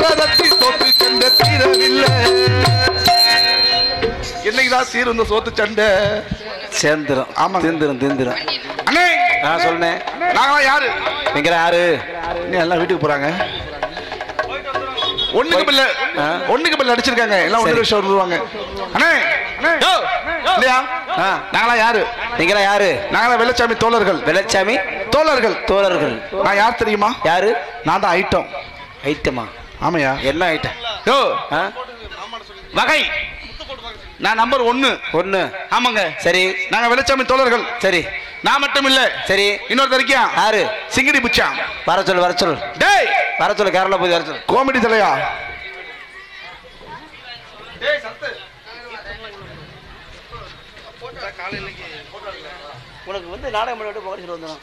பாரதத்தி சோத்து சண்டை தீரவில்லை என்னைக்குதான் தீரும் இந்த சோத்து சண்டை சேர்ந்துரும் ஆமாங்க. தீந்துரும் தீந்துரும் அண்ணே நான் சொன்னேன் நாங்களாம் யாரு நீங்க யாரு இன்னும் எல்லாம் வீட்டுக்கு போறாங்க ஒண்ணுக்கு பில்ல ஆ. ஒண்ணுக்கு பில்ல அடிச்சிருக்காங்க எல்லாம் ஒன்று சரி. வருஷம் வருவாங்க அண்ணே யோ, இல்லையா ஆ. நாங்களா யாரு நீங்க யாரு நாங்களா வெள்ளச்சாமி தோழர்கள் வெள்ளச்சாமி தோழர்கள் தோழர்கள் நான் யார் தெரியுமா யாரு நான் தான் ஐட்டம் ஐட்டமா ஆமையா என்ன ஐட்டம் யோ ஆ? வகை நான் நம்பர் ஒன்னு ஒண்ணு ஆமாங்க சரி நாங்க வெள்ளச்சாமி தோழர்கள் சரி நான் மட்டும் இல்ல சரி இன்னொருத்தர் இருக்கியா யாரு சிங்கிடி புச்சான் வர சொல்லு வர சொல்லு டேய் வர சொல்லு கேரளா போய் வர சொல்லு கோமெடி தலையா உனக்கு வந்து நாடகம் பண்ணி விட்டு போக வந்துடும்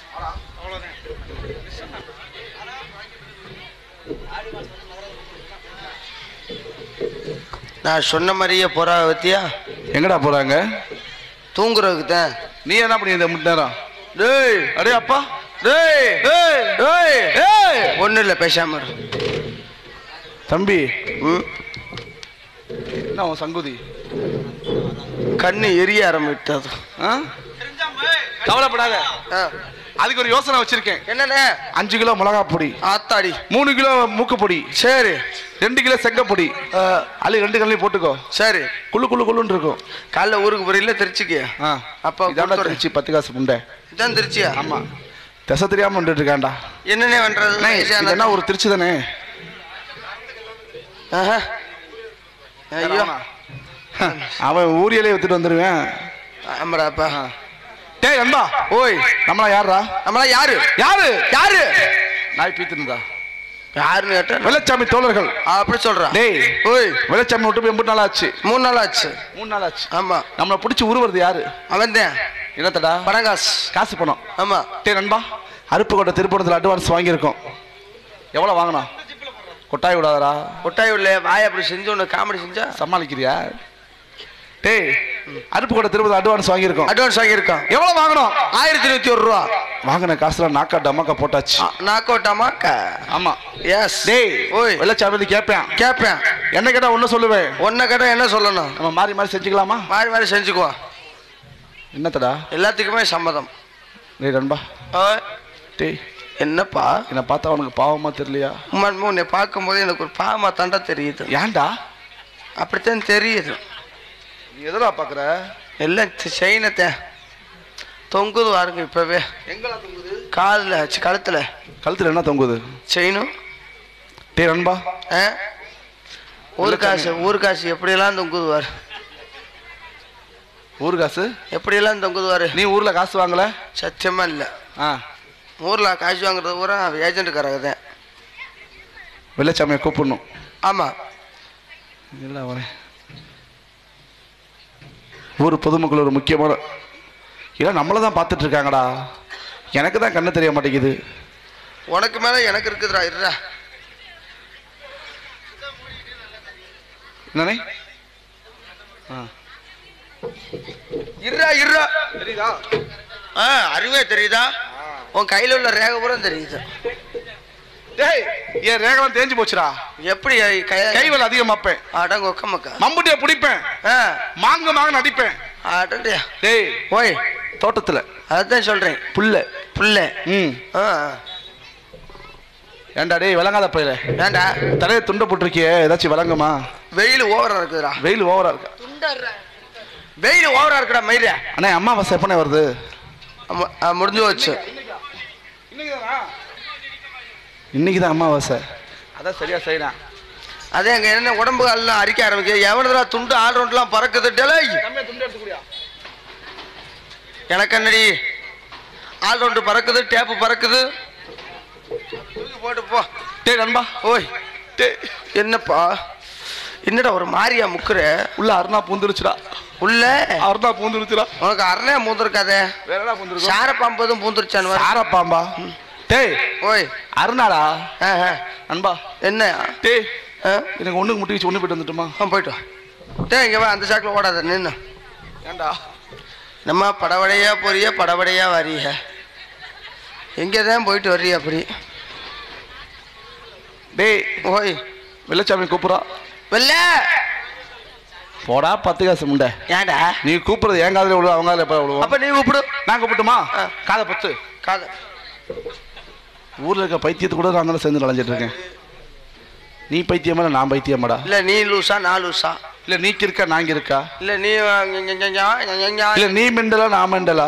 நான் சொன்ன மாதிரியே போறா பத்தியா எங்கடா போறாங்க தூங்குறதுக்கு தான் நீ என்ன பண்ணி இந்த முட்டு நேரம் டேய் அடே அப்பா டேய் டேய் டேய் டேய் ஒன்றும் இல்லை பேசாம இரு. தம்பி ம் என்ன உன் சங்குதி கண்ணு எரிய ஆரம்பித்தது ஆ? கவலைப்படாத ஆ. அதுக்கு ஒரு யோசனை வச்சிருக்கேன் என்னண்ணே அஞ்சு கிலோ மிளகா பொடி ஆத்தாடி மூணு கிலோ மூக்கு பொடி சரி ரெண்டு கிலோ செங்கப்பொடி அள்ளி ரெண்டு கல்லையும் போட்டுக்கோ சரி குளு குளு குளுன்னு இருக்கும் காலைல ஊருக்கு போறீங்களா திருச்சிக்கு ஆ அப்பா இதாண்டா கொடுத்துறேன். திருச்சி பத்து காசு முண்டை இதான் திருச்சியா ஆமா திசை தெரியாம வந்துட்டு இருக்காண்டா என்னண்ணே பண்றது அண்ணே, இது என்ன ஒரு திருச்சி தானே ஆஹா. ஐயோ அவன் ஊரியலே வித்துட்டு வந்துருவேன் ஆமாடாப்பா டேய் அன்பா ஓய் நம்மளா யாரா நம்மளா யாரு யாரு யாரு நாய் பீத்துருந்தா யாருன்னு கேட்டா வெள்ளச்சாமி தோழர்கள் ஆ, அப்படி சொல்றான் டேய் ஓய் வெள்ளச்சாமி விட்டு போய் எண்பது நாள் ஆச்சு மூணு நாள் ஆச்சு மூணு நாள் ஆச்சு ஆமா நம்மளை பிடிச்சி உருவுறது யாரு அவன் தான் என்னத்தடா படங்காசு காசு பணம் ஆமா டேய் நண்பா அருப்புக்கோட்டை திருப்பணத்தில் அட்வான்ஸ் வாங்கியிருக்கோம் எவ்வளோ வாங்கினோம் கொட்டாய் விடாதடா கொட்டாய் உள்ள வாய் அப்படி செஞ்சு உனக்கு காமெடி செஞ்சா சமாளிக்கிறியா டேய் அருப்புக்கோட்டை திருப்பதி அட்வான்ஸ் வாங்கியிருக்கோம் அட்வான்ஸ் வாங்கியிருக்கான் எவ்வளோ வாங்கினோம் ஆயிரத்தி இருபத்தி ஒரு ரூபா வாங்கின காசுல நாக்கா டமாக்கா போட்டாச்சு நாக் அவுட்டாமா ஆமா எஸ் டேய் ஓய் வெள்ளச்சாமி கேட்பேன் கேட்பேன் என்ன கேட்டா ஒன்றும் சொல்லுவேன் ஒன்றை கேட்டால் என்ன சொல்லணும் நம்ம மாறி மாறி செஞ்சுக்கலாமா மாறி மாறி செஞ்சுக்குவோம் என்னத்தடா எல்லாத்துக்குமே சம்மதம் டேய் நண்பா ஓய், டேய் என்னப்பா என்னை பார்த்தா உனக்கு பாவமா தெரியலையா உண்மை உன்னை பார்க்கும்போது எனக்கு ஒரு பாவமா தாண்டா தெரியுது ஏன்டா அப்படித்தான் தெரியுது நீ எதடா பார்க்குற எல்லாம் செயினத்தை தொங்குது பாருங்க இப்பவே எங்கடா தொங்குது காலில் கழுத்தில் கழுத்துல என்ன தொங்குது செயினும் டேய் நண்பா ஆ ஊர் காசு ஊர் காசு எப்படியெல்லாம் தொங்குதுவார் ஊர் காசு எப்படியெல்லாம் தொங்குதுவார் நீ ஊர்ல காசு வாங்கல சத்தியமா இல்லை ஆ ஊரில் காசு வாங்குறது பூரா ஏஜென்ட்டுக்காரங்க தான் வெள்ளச்சாமியை கூப்பிடணும் ஆமாம் இல்லை வரேன் ஊர் பொதுமக்கள் ஒரு முக்கியமான இல்லை நம்மளை தான் பார்த்துட்டு இருக்காங்கடா எனக்கு தான் கண்ணு தெரிய மாட்டேங்குது உனக்கு மேலே எனக்கு இருக்குதுடா இருடா என்னண்ணே ஆ இருடா இருடா தெரியுதா ஆ அறிவே தெரியுதா உன் கையில் உள்ள ரேகை பூரா தெரியுது டேய் என் ரேகலாம் தேஞ்சு போச்சுடா எப்படி கை கைவல் அதிகம் வைப்பேன் அடங்க ஒக்க மக்கா மம்புட்டியை பிடிப்பேன் ஆ மாங்க மாங்க நடிப்பேன் அடண்டியா டேய் ஓய் தோட்டத்துல அதுதான் சொல்கிறேன் புல்ல புள்ள ம் ஆ ஏன்டா டேய் விளங்காத பயில ஏண்டா தலையை துண்டை போட்டிருக்கியே ஏதாச்சும் விளங்குமா வெயில் ஓவரா இருக்குதுடா வெயில் ஓவரா இருக்கா வெயில் ஓவரா இருக்குடா மயிரா அண்ணே அம்மாவாசை எப்பனே வருது ஆமா, ஆ, முடிஞ்சு போச்சு இன்னைக்கு தான் அம்மாவாசை அதான் சரியா செய்யறேன் அதே அங்க என்ன உடம்பு எல்லாம் அரிக்க ஆரம்பிக்குது எவனதுடா துண்டு ஆள் ரவுண்ட்லாம் பறக்குது டேய் எனக்கு என்னடி ஆள் ரவுண்டு பறக்குது டேப்பு பறக்குது தூக்கி போட்டு போ டேய் நண்பா ஓய் டேய் என்னப்பா என்னடா ஒரு மாரியா முக்குற உள்ள அருணா பூந்துருச்சுடா உள்ள அருணா பூந்துருச்சுடா உனக்கு அரணையா மூந்திருக்காதே வேற என்ன பூந்துருக்கு சார பாம்பதும் பூந்துருச்சான்னு வர. சாரப்பாம்பா டேய் ஓய் அருணாடா ஆ, ஆ. நண்பா என்ன டேய் ஆ? எனக்கு ஒண்ணுக்கு முட்டிச்சு ஒண்ணு போயிட்டு வந்துட்டுமா ஆ, போயிட்டு வா டேய் இங்க வா அந்த சாக்கில் ஓடாத நின்று ஏன்டா நம்ம படவடையா போறிய படவடையா வரிய எங்கே தான் போயிட்டு வர்றிய அப்படி டேய் ஓய் வெள்ளச்சாமி கூப்பிட்றா வெள்ள போடா பத்து காசு முண்டை ஏன்டா நீ கூப்பிடுறது என் காதுல விழுவா அவங்க காதுல எப்போ விழுவோம் அப்ப நீ கூப்பிடு நான் கூப்பிட்டுமா ஆ. காதை பத்து காது ஊர்ல இருக்க பைத்தியத்து கூட நான் தான் சேர்ந்து நனைஞ்சிட்டு இருக்கேன் நீ பைத்தியமா இல்ல நான் பைத்தியமாடா இல்ல நீ லூசா நான் லூசா இல்ல நீக்கு இருக்கா நாங்க இருக்கா இல்ல நீ இல்ல நீ மெண்டலா நான் மெண்டலா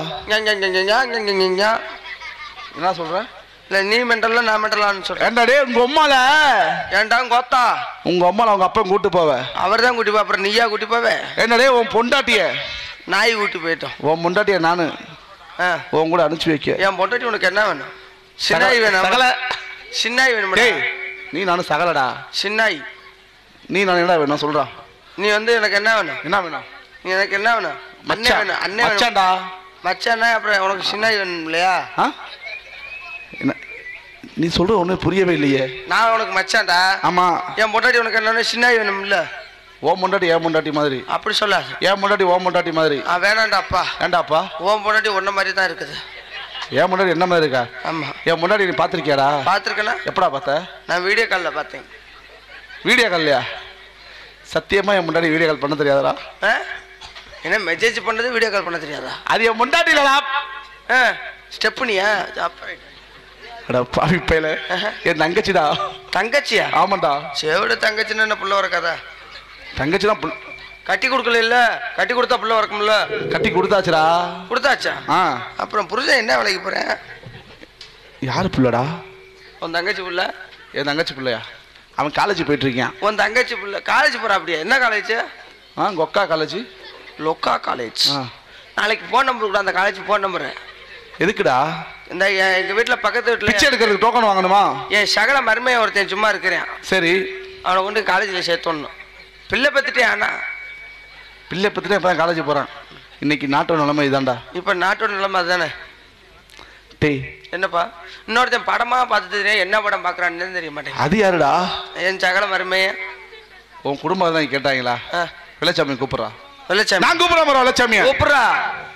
இல்ல என்ன சொல்ற நீ மெண்டல்ல நான் மெண்டலான்னு சொல்றேன் ஏண்டா டேய் உங்க அம்மால ஏன்டா கோத்தா உங்க அம்மால அவங்க அப்பா கூட்டு போவ அவர் தான் கூட்டி போ அப்புறம் நீயா கூட்டி போவே ஏண்டா டேய் உன் பொண்டாட்டிய நாய் கூட்டி போயிட்டோம் உன் பொண்டாட்டிய நானு ஆ. உன் கூட அனுப்பிச்சு வைக்க என் பொண்டாட்டி உனக்கு என்ன வேணும் சின்னாய் வேணும் சகல சின்னாய் வேணும் டேய் நீ நானும் சகலடா சின்னாய் நீ நான் என்ன வேணும் சொல்றா நீ வந்து எனக்கு என்ன வேணும் என்ன வேணும் நீ எனக்கு என்ன வேணும் அண்ணே மச்சான். வேணும் அண்ணே வேணும் மச்சான்டா மச்சானா அப்புறம் உனக்கு சின்னாய் வேணும் இல்லையா ஆ என்ன நீ சொல்ற ஒண்ணு புரியவே இல்லையே நான் உனக்கு மச்சான்டா ஆமா என் பொண்டாட்டி உனக்கு என்ன வேணும் சின்னாய் வேணும் இல்ல ஓ பொண்டாட்டி ஏன் பொண்டாட்டி மாதிரி அப்படி சொல்லாது ஏன் பொண்டாட்டி ஓ பொண்டாட்டி மாதிரி ஆ வேணாண்டா அப்பா ஏண்டாப்பா உன் பொண்டாட்டி ஒன்ன மாதிரி தான் இருக்குது ஏன் பொண்டாட்டி என்ன மாதிரி இருக்கா ஆமா என் பொண்டாட்டி நீ பார்த்திருக்கியாடா பார்த்துருக்கேனா எப்படா பார்த்த நான் வீடியோ காலில் பார்த்தேன் வீடியோ கால்லையா சத்தியமா என் முன்னாடி வீடியோ கால் பண்ண தெரியாதடா ஆ என்ன மெசேஜ் பண்ணது வீடியோ கால் பண்ண தெரியாதா அது என் முண்டாட்டி இல்லடா ஆ ஸ்டெப்னியா அப்புறம் அட பாவி பையல என் தங்கச்சிடா தங்கச்சியா ஆமாண்டா செவிட தங்கச்சின்னு என்ன புள்ள வரக்காதா தங்கச்சி தான் புல்- கட்டி கொடுக்கல இல்ல கட்டி கொடுத்தா புள்ள வரக்கும்ல கட்டி கொடுத்தாச்சுடா கொடுத்தாச்சா ஆ அப்புறம் புருஷன் என்ன வேலைக்கு போறேன் யாரு புள்ளடா உன் தங்கச்சி புள்ள என் தங்கச்சி பிள்ளையா அவன் காலேஜ் போயிட்டு இருக்கான் உன் தங்கச்சி புள்ள காலேஜ் போறா அப்படியா என்ன காலேஜ் ஆ கொக்கா காலேஜ் லொக்கா காலேஜ் ஆ நாளைக்கு ஃபோன் நம்பர் கூட அந்த காலேஜ் ஃபோன் நம்பரு எதுக்குடா இந்த எ- எங்க வீட்டுல பக்கத்து பிச்சை வீட்டுல எடுக்கிறதுக்கு டோக்கன் வாங்கணுமா என் சகல மருமையை ஒருத்தன் சும்மா இருக்கிறேன் சரி அவனை கொண்டு காலேஜில் சேர்த்தோணும் பிள்ளை பத்துட்டே ஆனா பிள்ளை பத்திட்டு இப்போ காலேஜ் போகிறான் இன்னைக்கு நாட்டோட நிலைமை இதான்டா இப்போ நாட்டோட நிலைமை அதுதானே டேய் என்னப்பா இன்னொருத்தன் படமா பார்த்து தெரியும் என்ன படம் பார்க்குறான்னு தெரிய மாட்டேன் அது யாருடா என் சகல மருமையை உன் குடும்பம் தான் கேட்டாங்களா ஆ வெள்ளச்சாமி கூப்பிட்றா வெள்ளச்சாமி நான் கூப்பிட்றேன் மரம் வெள்ளச்சாமியா கூப்பிட்றா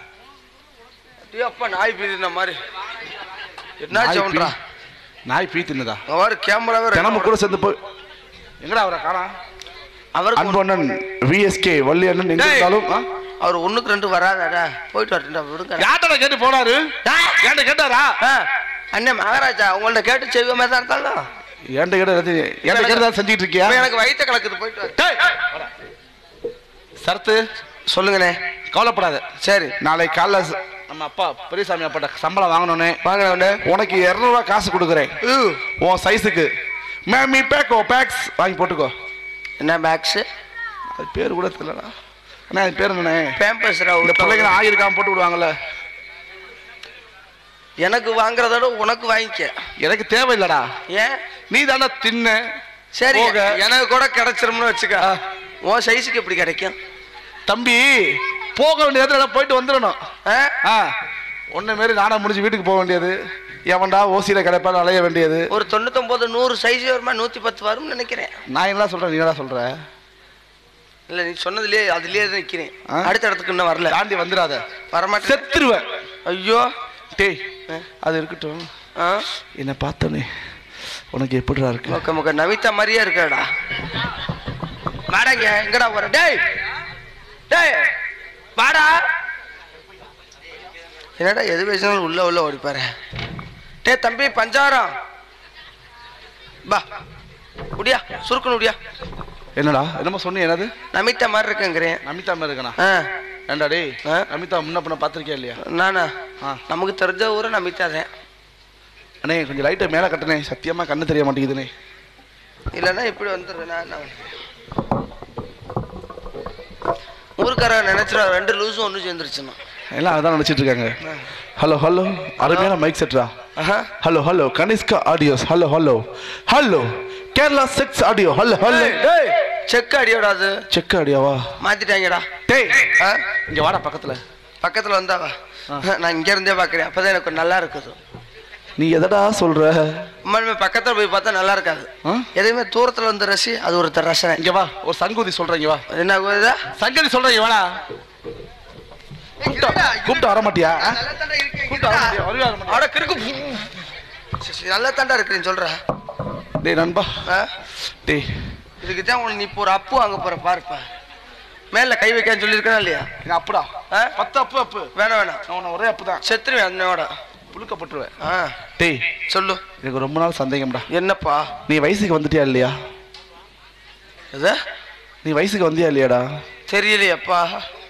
அப்பா நாய் பீதின மாதிரி என்ன நாய் சவுண்டா பீ- நாய் பீ தின்னுதா அவர் கேமராவே தினமும் கூட சேர்ந்து போய் எங்கடா அவரை காணா அவருக்கு அன்பண்ணன் விஎஸ்கே வள்ளி அண்ணன் எங்க டேய். இருந்தாலும் ஆ? அவர் ஒண்ணுக்கு ரெண்டு வராதாடா போயிட்டு வரட்டும்டா விடுங்க யார்கிட்ட கேட்டு போனாரு டேய். ஏன்ட கேட்டாரா ஆ, அண்ணே மகாராஜா உங்கள்ட்ட கேட்டு செய்வோமே தான் இருந்தாலும் ஏன்ட கேட்ட ஏன்ட கேட்டு செஞ்சுட்டு இருக்கியா இப்ப எனக்கு வயிற்ற கலக்குது போயிட்டு வர டேய். சரத்து சொல்லுங்கண்ணே கவலைப்படாத சரி நாளை காலைல ச- நம்ம அப்பா பெரியசாமி அப்பாட்ட சம்பளம் வாங்கணும்னே வாங்கினே உனக்கு இரநூறுவா காசு கொடுக்குறேன் உன் சைஸுக்கு மேமி பேக்கோ பேக்ஸ் வாங்கி போட்டுக்கோ என்ன பேக்ஸ் அது பேர் கூட தெரியலடா அண்ணா அது பேர் என்னண்ணே பேம்பஸ்ரா இந்த பிள்ளைங்க ஆயிருக்காம போட்டு விடுவாங்கல்ல எனக்கு வாங்குறதோட உனக்கு வாங்கிக்க எனக்கு தேவையில்லடா ஏன் நீ தானே தின்ன சரி போக. எனக்கு கூட கிடைச்சிரும்னு வச்சுக்க உன் சைஸுக்கு எப்படி கிடைக்கும் தம்பி போக வேண்டிய இடத்துல போயிட்டு வந்துடணும் ஆ? ஆ ஒன்றை மாரி நாடா முடிஞ்சு வீட்டுக்கு போக வேண்டியது எவன்டா ஓசியில் கிடைப்பான்னு அலைய வேண்டியது ஒரு தொண்ணூத்தொன்பது நூறு சைஸ் வருமா நூத்தி பத்து வரும்னு நினைக்கிறேன் நான் என்ன சொல்கிறேன் நீ என்ன சொல்கிற இல்ல நீ சொன்னதுலயே அதுலயே தான் நிக்கிறேன் ஆ? அடுத்த இடத்துக்கு இன்னும் வரல தாண்டி வந்துடாத வரமாட்டேன் செத்துருவேன் ஐயோ டேய் அது இருக்கட்டும் ஆ? என்னை பார்த்தோன்னே உனக்கு எப்படிடா இருக்கு முக்க முக்க நவித்தா மாதிரியே இருக்கடா வாடாங்க எங்கடா போற டேய் டேய் வாடா என்னடா எது பேசினாலும் உள்ள உள்ள ஓடிப்பாரு டேய் தம்பி பஞ்சாரம் பா முடியா சுருக்கணும் முடியா என்னடா என்னமோ சொன்னி என்னது நமித்தா மாதிரி இருக்குங்கிறேன் நமிதா மாதிரி இருக்கணா ஆ ஏண்டா டேய் ஆ? நமிதா முன்ன பண்ண பார்த்துருக்கியா இல்லையா நானா ஆ. நமக்கு தெரிஞ்ச ஊரை நமித்தா தான் அண்ணே கொஞ்சம் லைட்டை மேலே கட்டுனே சத்தியமாக கண்ணு தெரிய மாட்டேங்குதுண்ணே இல்லைன்னா இப்படி வந்துடுறேன் நான் என்ன பண்ணுறது? ஊருக்காரன் நினைச்சிடா ரெண்டு லூஸும் ஒன்று சேர்ந்துருச்சுன்னா எல்லாம் அதான் நினச்சிட்டு இருக்காங்க ஹலோ ஹலோ அருமையான மைக் செட்ரா ஆஹா hello hello Kanishka audios hello hello hello Kerala செக்ஸ் ஆடியோ ஹலோ ஹலோ டேய் செக் அடியோடா அது செக் ஆடியோவா மாத்திட்டாங்கடா டேய் ஆ? இங்க வாடா பக்கத்துல பக்கத்துல வந்தாவா நான் இங்க இருந்தே பாக்குறேன் அப்பதான் எனக்கு நல்லா இருக்குது நீ எதடா சொல்ற உண்மையுமே பக்கத்துல போய் பார்த்தா நல்லா இருக்காது ஆ? எதுவுமே தூரத்துல வந்து ரசி அது ஒரு த- ரசனை இங்க வா ஒரு சங்கூதி சொல்றேன் இங்க வா என்ன இதா? சங்கதி சொல்றேன் இங்க வாடா கூப்பிட்டா கூப்பிட்டு வர மாட்டியா ஆ? கூப்பிட்டு வர மாட்டியா வருவியா வர மாட்டியா? அட கிறுக்கு சரி, சரி, நல்லா தாண்டா இருக்கிறேன்னு சொல்ற டேய் நண்பா ஆ? டேய் இதுக்கு தான் உனக்கு நீ இப்போ ஒரு அப்பு வாங்க போற பாருப்பா மேல கை வைக்கான்னு சொல்லியிருக்கா இல்லையா எங்க அப்புடா ஆ? பத்து அப்பு அப்பு வேணாம் வேணாம் நான் உன்னை ஒரே அப்பு தான் செத்துருவேன் அதனோட புழுக்கப்பட்டுருவேன் ஆ டேய் சொல்லு எனக்கு ரொம்ப நாள் சந்தேகம்டா என்னப்பா நீ வயசுக்கு வந்துட்டியா இல்லையா எது நீ வயசுக்கு வந்தியா இல்லையாடா தெரியலையப்பா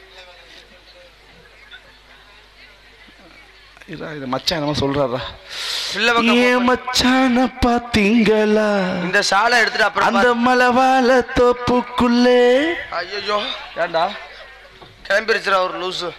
இதா இது மச்சான் என்னமோ சொல்றாரா இல்ல பக்கம் ஏன் மச்சான பாத்தீங்களா இந்த சாலை எடுத்துட்டு அப்புறம் அந்த மலவாழ தோப்புக்குள்ளே ஐயோ ஏண்டா கிளம்பிருச்சுடா ஒரு லூசு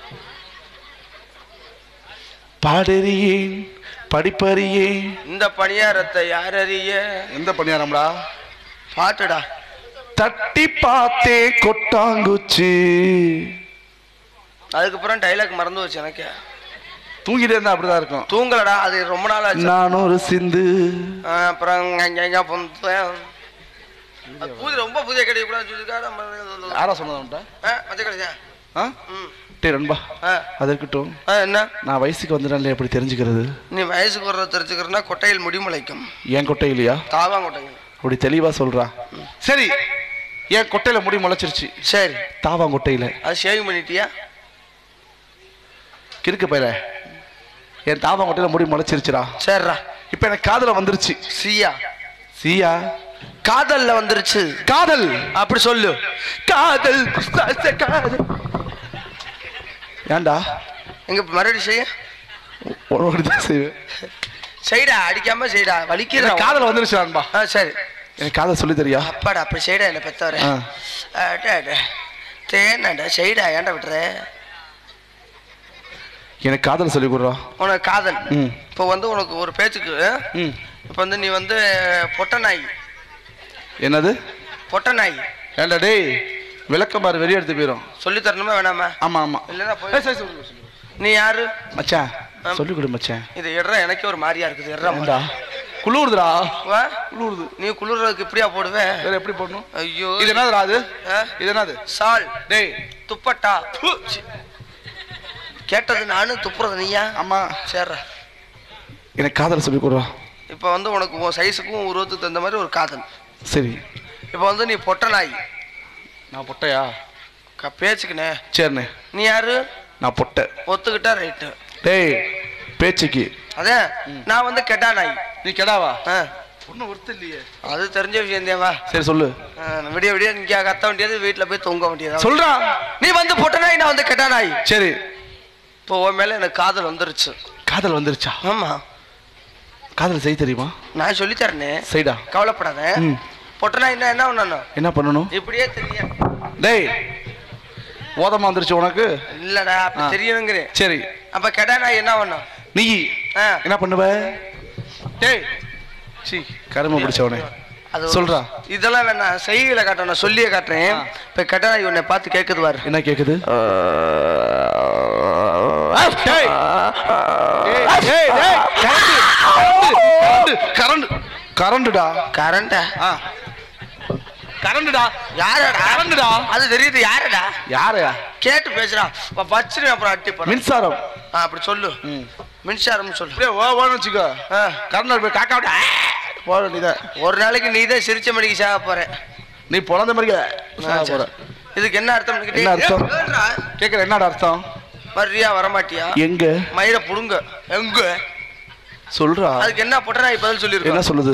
பாடறியேன் படிப்பறியேன் இந்த பணியாரத்தை யார் அறிய எந்த பணியாரம்டா பாட்டுடா தட்டி பார்த்தே கொட்டாங்குச்சி அதுக்கப்புறம் டைலாக் மறந்து வச்சு எனக்கு தூங்கிட்டே இருந்தா அப்படிதான் இருக்கும் தூங்கலடா அது ரொம்ப நாள் ஆச்சு நான் ஒரு சிந்து ஆ, அப்புறம் இங்க இங்க பொந்தேன். அது பூதி ரொம்ப புதிய கடை கூட சொல்லிருக்காரு நம்ம யாரா சொன்னதுன்ட்டா ஆ, மஞ்சள் கடையா ஆ ம் டேய் நண்பா ஆ அது இருக்கட்டும் ஆ, என்ன நான் வயசுக்கு வந்துட்டான்ல எப்படி தெரிஞ்சுக்கிறது நீ வயசுக்கு வர்றத தெரிஞ்சுக்கிறனா கொட்டையில் முடி முளைக்கும் என் கொட்டை இல்லையா தாவாங்கொட்டைங்க அப்படி தெளிவா சொல்றா சரி என் கொட்டையில முடி முளைச்சிருச்சு சரி தாவாங்கொட்டையில அது ஷேவிங் பண்ணிட்டியா கிறுக்கு பயிர என் தாவாங்கொட்டையில முடி முளைச்சிருச்சுடா சரிடா இப்ப எனக்கு காதல வந்துருச்சு சியா சியா காதல்ல வந்துருச்சு காதல் அப்படி சொல்லு காதல் ச- காதல் ஏன்டா எங்க மறுபடியும் செய்ய உனக்கு தான் செய்வேன் செய்டா அடிக்காம செய்டா வலிக்கிறா எனக்கு காதல் வந்துருச்சு நண்பா ஆ சரி எனக்கு காதல் சொல்லி தெரியா அப்பாடா அப்படி செய்டா என்ன பெத்தவர ஆ. தேனாடா செய்டா ஏன்டா விட்டுற எனக்கு காதல் சொல்லி கொடுறா உனக்கு காதல் ம் இப்போ வந்து உனக்கு ஒரு பேச்சுக்கு ம் இப்போ வந்து நீ வந்து பொட்ட நாய் என்னது பொட்ட நாய் ஏன்டா டேய் விளக்கம் பாரு வெறி எடுத்து போயிடும் சொல்லி தரணுமா வேணாமா ஆமா ஆமா இல்லைன்னா போய் ஏய், சரி, சொல்லு, சொல்லு, சொல்லு. நீ யாரு மச்சான் சொல்லி கொடு மச்சான் இது எட்ரா எனக்கே ஒரு மாதிரியா இருக்குது எட்ரா ஏண்டா குளிருதுடா வா குளிருது நீ குளிர்றதுக்கு இப்படியா போடுவேன் வேற எப்படி போடணும் ஐயோ இது என்னதுடா அது ஆ? இது என்னது சால் டேய் துப்பட்டா சி. கேட்டது நானும் துப்புறது நீயா ஆமா சேர்றா எனக்கு காதல் சொல்லி கொடுறா இப்போ வந்து உனக்கு உன் சைஸுக்கும் உருவத்துக்கு தகுந்த மாதிரி ஒரு காதல் சரி இப்போ வந்து நீ பொட்ட நாய் நான் பொட்டையா க- பேச்சுக்குண்ணே சரிண்ணே நீ யாரு நான் பொட்டை ஒத்துக்கிட்டா ரைட்டு டேய் பேச்சுக்கு அதே நான் வந்து கெட்டா நாய் நீ கெடாவா ஆ ஒன்றும் ஒருத்தர் இல்லையே அது தெரிஞ்ச விஷயம் வா சரி சொல்லு ஆ, விடிய விடிய இங்கே கத்த வேண்டியது வீட்டில் போய் தூங்க வேண்டியது சொல்றா நீ வந்து பொட்ட நாய் நான் வந்து கெட்டா நாய் சரி இப்போ உன் மேலே எனக்கு காதல் வந்துருச்சு காதல் வந்துருச்சா ஆமா காதல் செய்ய தெரியுமா நான் சொல்லி தரேனே செய்டா கவலைப்படாத ம் பொட்ட நாய் என்ன என்ன பண்ணணும் என்ன பண்ணணும் இப்படியே தெரியும் டேய் ஓதமா வந்துருச்சு உனக்கு இல்லடா அப்படி ஆ. தெரியணுங்கிறேன் சரி அப்ப கெடா நாய் என்ன பண்ணும் நீ ஆ. என்ன பண்ணுவ டேய் சி கரும பிடிச்சவனே அது சொல்றா இதெல்லாம் வேணாம் செய்கையில காட்டுறேன் நான் சொல்லியே காட்டுறேன் ஆ. இப்ப கெடா நாய் உன்னை பார்த்து கேட்குது பாரு என்ன கேக்குது டேய். டேய், டேய், டேய், கரண்ட், கரண்ட், கரண்ட் கரண்டுடா கரண்டா ஆ கரண்டுடா யாரடா கரண்டுடா அது தெரியுது யாரடா யாரையா கேட்டு பேசுறா இப்ப வச்சிருவேன் அப்புறம் அட்டி போறேன் மின்சாரம் அப்படி சொல்லு ம் மின்சாரம் சொல்லு அப்படியே ஓ ஓன்னு வச்சுக்கோ ஆ. கரண்ட் போய் காக்கா விட்டு போக வேண்டியதா ஒரு நாளைக்கு நீ தான் சிரிச்ச மணிக்கு சாக போற நீ பிறந்த மாதிரி ஆ, போற சரி. இதுக்கு என்ன அர்த்தம் என்ன அர்த்தம்? கேக்குற என்னடா அர்த்தம் வர்றியா வரமாட்டியா எங்க மயிர புடுங்க எங்க சொல்றா அதுக்கு என்ன பொட்ட நாய் பதில் என்ன சொல்லிருக்கோம் சொல்லுது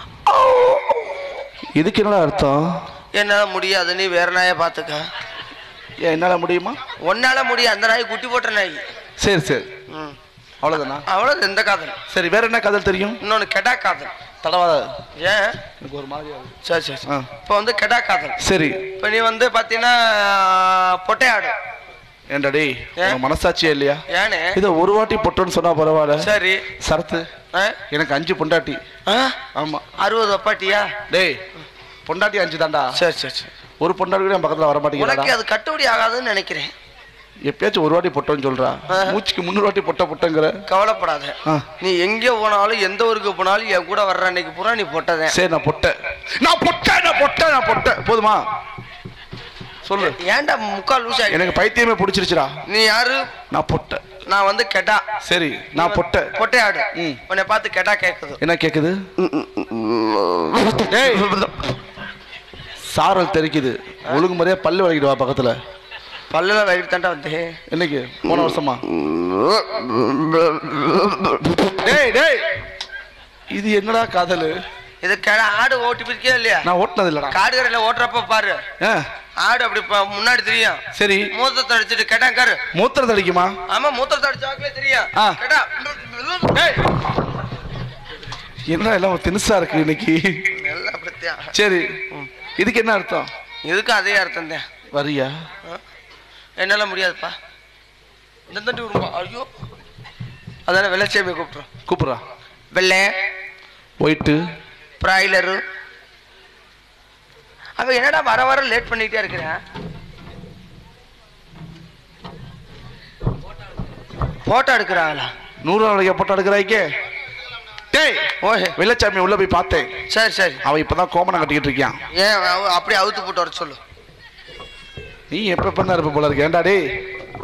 இதுக்கு என்னடா அர்த்தம் என்னால முடியாது நீ வேற நாயை பாத்துக்க ஏன் என்னால முடியுமா உன்னால முடியும் அந்த நாய் குட்டி போட்ட நாய் சரி சரி ம் அவ்வளவுதானா அவ்வளவு எந்த காதல் சரி வேற என்ன காதல் தெரியும் இன்னொன்னு கெடா காதல் தடவாத ஏன் எனக்கு ஒரு மாதிரியா இருக்கு. சரி சரி ஆ. இப்போ வந்து கெடா காதல் சரி இப்போ நீ வந்து பார்த்தீங்கன்னா பொட்டையாடு ஏன்டா டேய் ஏன்? உனக்கு மனசாட்சியே இல்லையா ஏன்னு இதை ஒரு வாட்டி பொட்டோன்னு சொன்னா பரவாயில்ல சரி சரத்து ஆ? எனக்கு அஞ்சு பொண்டாட்டி ஆ? ஆமா அறுபது ஒப்பாட்டியா டேய் பொண்டாட்டி அஞ்சு தான்டா சரி சரி சரி ஒரு பொண்டாட்டி கூட என் பக்கத்துல வர உனக்கு மாட்டேங்கிறாடா அது கட்டுப்படி ஆகாதுன்னு நினைக்கிறேன் எப்பயாச்சும் ஒரு வாட்டி பொட்டோன்னு சொல்றா ஆ. மூச்சுக்கு முன்னூறு வாட்டி பொட்ட பொட்டங்கிற கவலைப்படாத ஆ. நீ எங்கே போனாலும் எந்த ஊருக்கு போனாலும் என் கூட வர்ற அன்னைக்கு பூரா நீ பொட்டதேன் சரி நான் பொட்டை நான் பொட்டை நான் பொட்டை நான் பொட்டை போதுமா சொல்லு ஏன்டா முக்கால் லூஸ் ஆகி எனக்கு பைத்தியமே பிடிச்சிருச்சுடா நீ யாரு நான் பொட்டை நான் வந்து கெடா சரி நான் பொட்டை பொட்டையாடு ம். உன்னை பார்த்து கெடா கேட்குது என்ன கேக்குது டேய் சாரல் தெரிக்குது ஒழுங்கு முறையா பல்லு வளைக்கிட்டு வா பக்கத்துல பல்லுல வயிறு தாண்டா வந்தேன் என்னைக்கு போன வருஷமா டேய் டேய் இது என்னடா காதல் இது கிட ஆடு ஓட்டி பிடிக்கவே இல்லையா நான் ஓட்டினது இல்லடா காடு கடையில் ஓட்டுறப்ப பாரு ஆ, ஆடு அப்படி ப- முன்னாடி தெரியும் சரி மூத்தத்தை அடிச்சுட்டு கேட்டான் காரு மூத்திரத்தை அடிக்குமா ஆமா மூத்தத்தை அடிச்சாக்கவே தெரியும் ஆ. கேட்டா டேய் என்ன எல்லாம் தினுசா இருக்கு இன்னைக்கு நல்லா அப்படித்தான் சரி இதுக்கு என்ன அர்த்தம் இதுக்கும் அதே அர்த்தம் தான் வரியா என்னால முடியாதுப்பா இந்த தண்டி விடுப்பா ஐயோ அதான வெள்ளச்சேமியை கூப்பிட்றோம் கூப்பிடுறா வெள்ளை ஒயிட்டு பிராய்லரு அவன் என்னடா வர வர லேட் பண்ணிட்டே இருக்கிறேன் போட்டோ எடுக்கிறாங்களா நூறு நாளைக்கு போட்டோ எடுக்கிறாய்க்கே டேய் ஓஹே வெள்ளச்சாமி உள்ள போய் பார்த்தேன் சரி சரி அவன் இப்பதான் கோமணம் கட்டிக்கிட்டு இருக்கான் ஏன் அவ- அப்படியே அவுத்து போட்டு வர சொல்லு நீ எப்ப பண்ணா இருப்ப போல இருக்கு ஏன்டா டேய்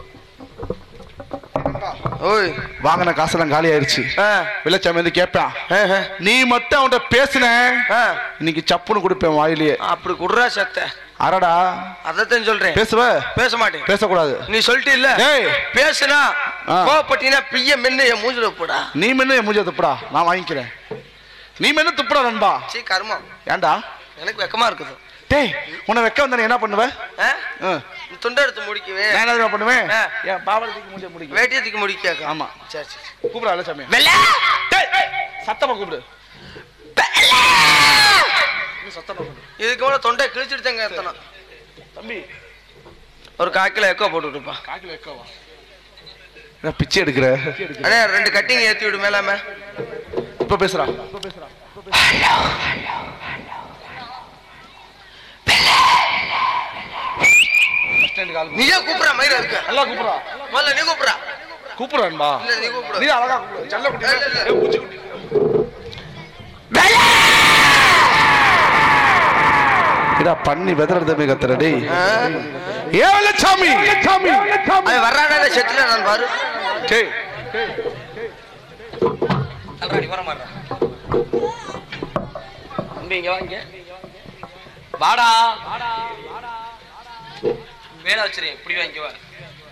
ஓய் வாங்கின காசெல்லாம் காலி ஆயிருச்சு ஆ வெள்ளச்சாமி வந்து கேட்பான் ஆ, ஆ. நீ மட்டும் அவன்கிட்ட பேசுன ஆ, இன்னைக்கு சப்புன்னு கொடுப்பேன் வாயிலேயே அப்படி குடுறா சத்த அரடா அதைத்தான் சொல்றேன் பேசுவ பேச மாட்டேன் பேசக்கூடாது நீ சொல்லிட்டு இல்ல டேய். பேசுனா ஆ. கோவப்பட்டீங்கன்னா பிய்ய மென்னு என் மூஞ்சில போடா நீ மென்னு என் மூஞ்ச துப்புடா நான் வாங்கிக்கிறேன் நீ மென்னு துப்புடா நண்பா சீ கர்மம் ஏன்டா எனக்கு வெக்கமா இருக்குது டேய் உன்னை வெக்க வந்தா நீ என்ன பண்ணுவ ஆ? ஆ. நீ துண்டை எடுத்து முடிக்கவே நான் என்ன தெரியுமா பண்ணுவேன் ஆ. என் பாவலத்துக்கு மூஞ்ச முடிக்கும் வேட்டியத்துக்கு முடிக்காக்க ஆமா சரி சரி கூப்பிடா வெள்ளச்சாமி வெள்ள டேய், சத்தமா கூப்பிடு நீ சத்தமா கூப்பிடு இதுக்கு மேல தொண்டை கிழிச்சிட்டு தாங்க எத்தணும் தம்பி ஒரு கால் கிலோ எக்கோ போட்டு விட்டுப்பா காக்கில வைக்கவா என்ன பிச்சை எடுக்கிற அண்ணே ரெண்டு கட்டிங் ஏத்தி விடு மேலாம இப்ப பேசுறா பஸ் ஸ்டாண்டுக்கு ஆள் கூப்பிடு. நீயே கூப்பிடுற மாதிரி இருக்க நல்லா கூப்பிடுறா முதல்ல நீ கூப்பிடுறா கூப்பிடுறான்பா இல்ல நீ கூப்பிடு நீ அழகா கூப்பிடு செல்ல குட்டி இல்ல, இல்ல. ஏய், பூச்சி குட்டி இதா பண்ணி வெதறதமே கத்துற டேய் ஆ? ஏ வெள்ளச்சாமி சாமி அவன் வர்றானே செத்துல நான் பாரு டேய் அல்றாடி வர மாட்டா தம்பி இங்க வாங்க வாடா வேலை வச்சிரு இப்படி வாங்க வா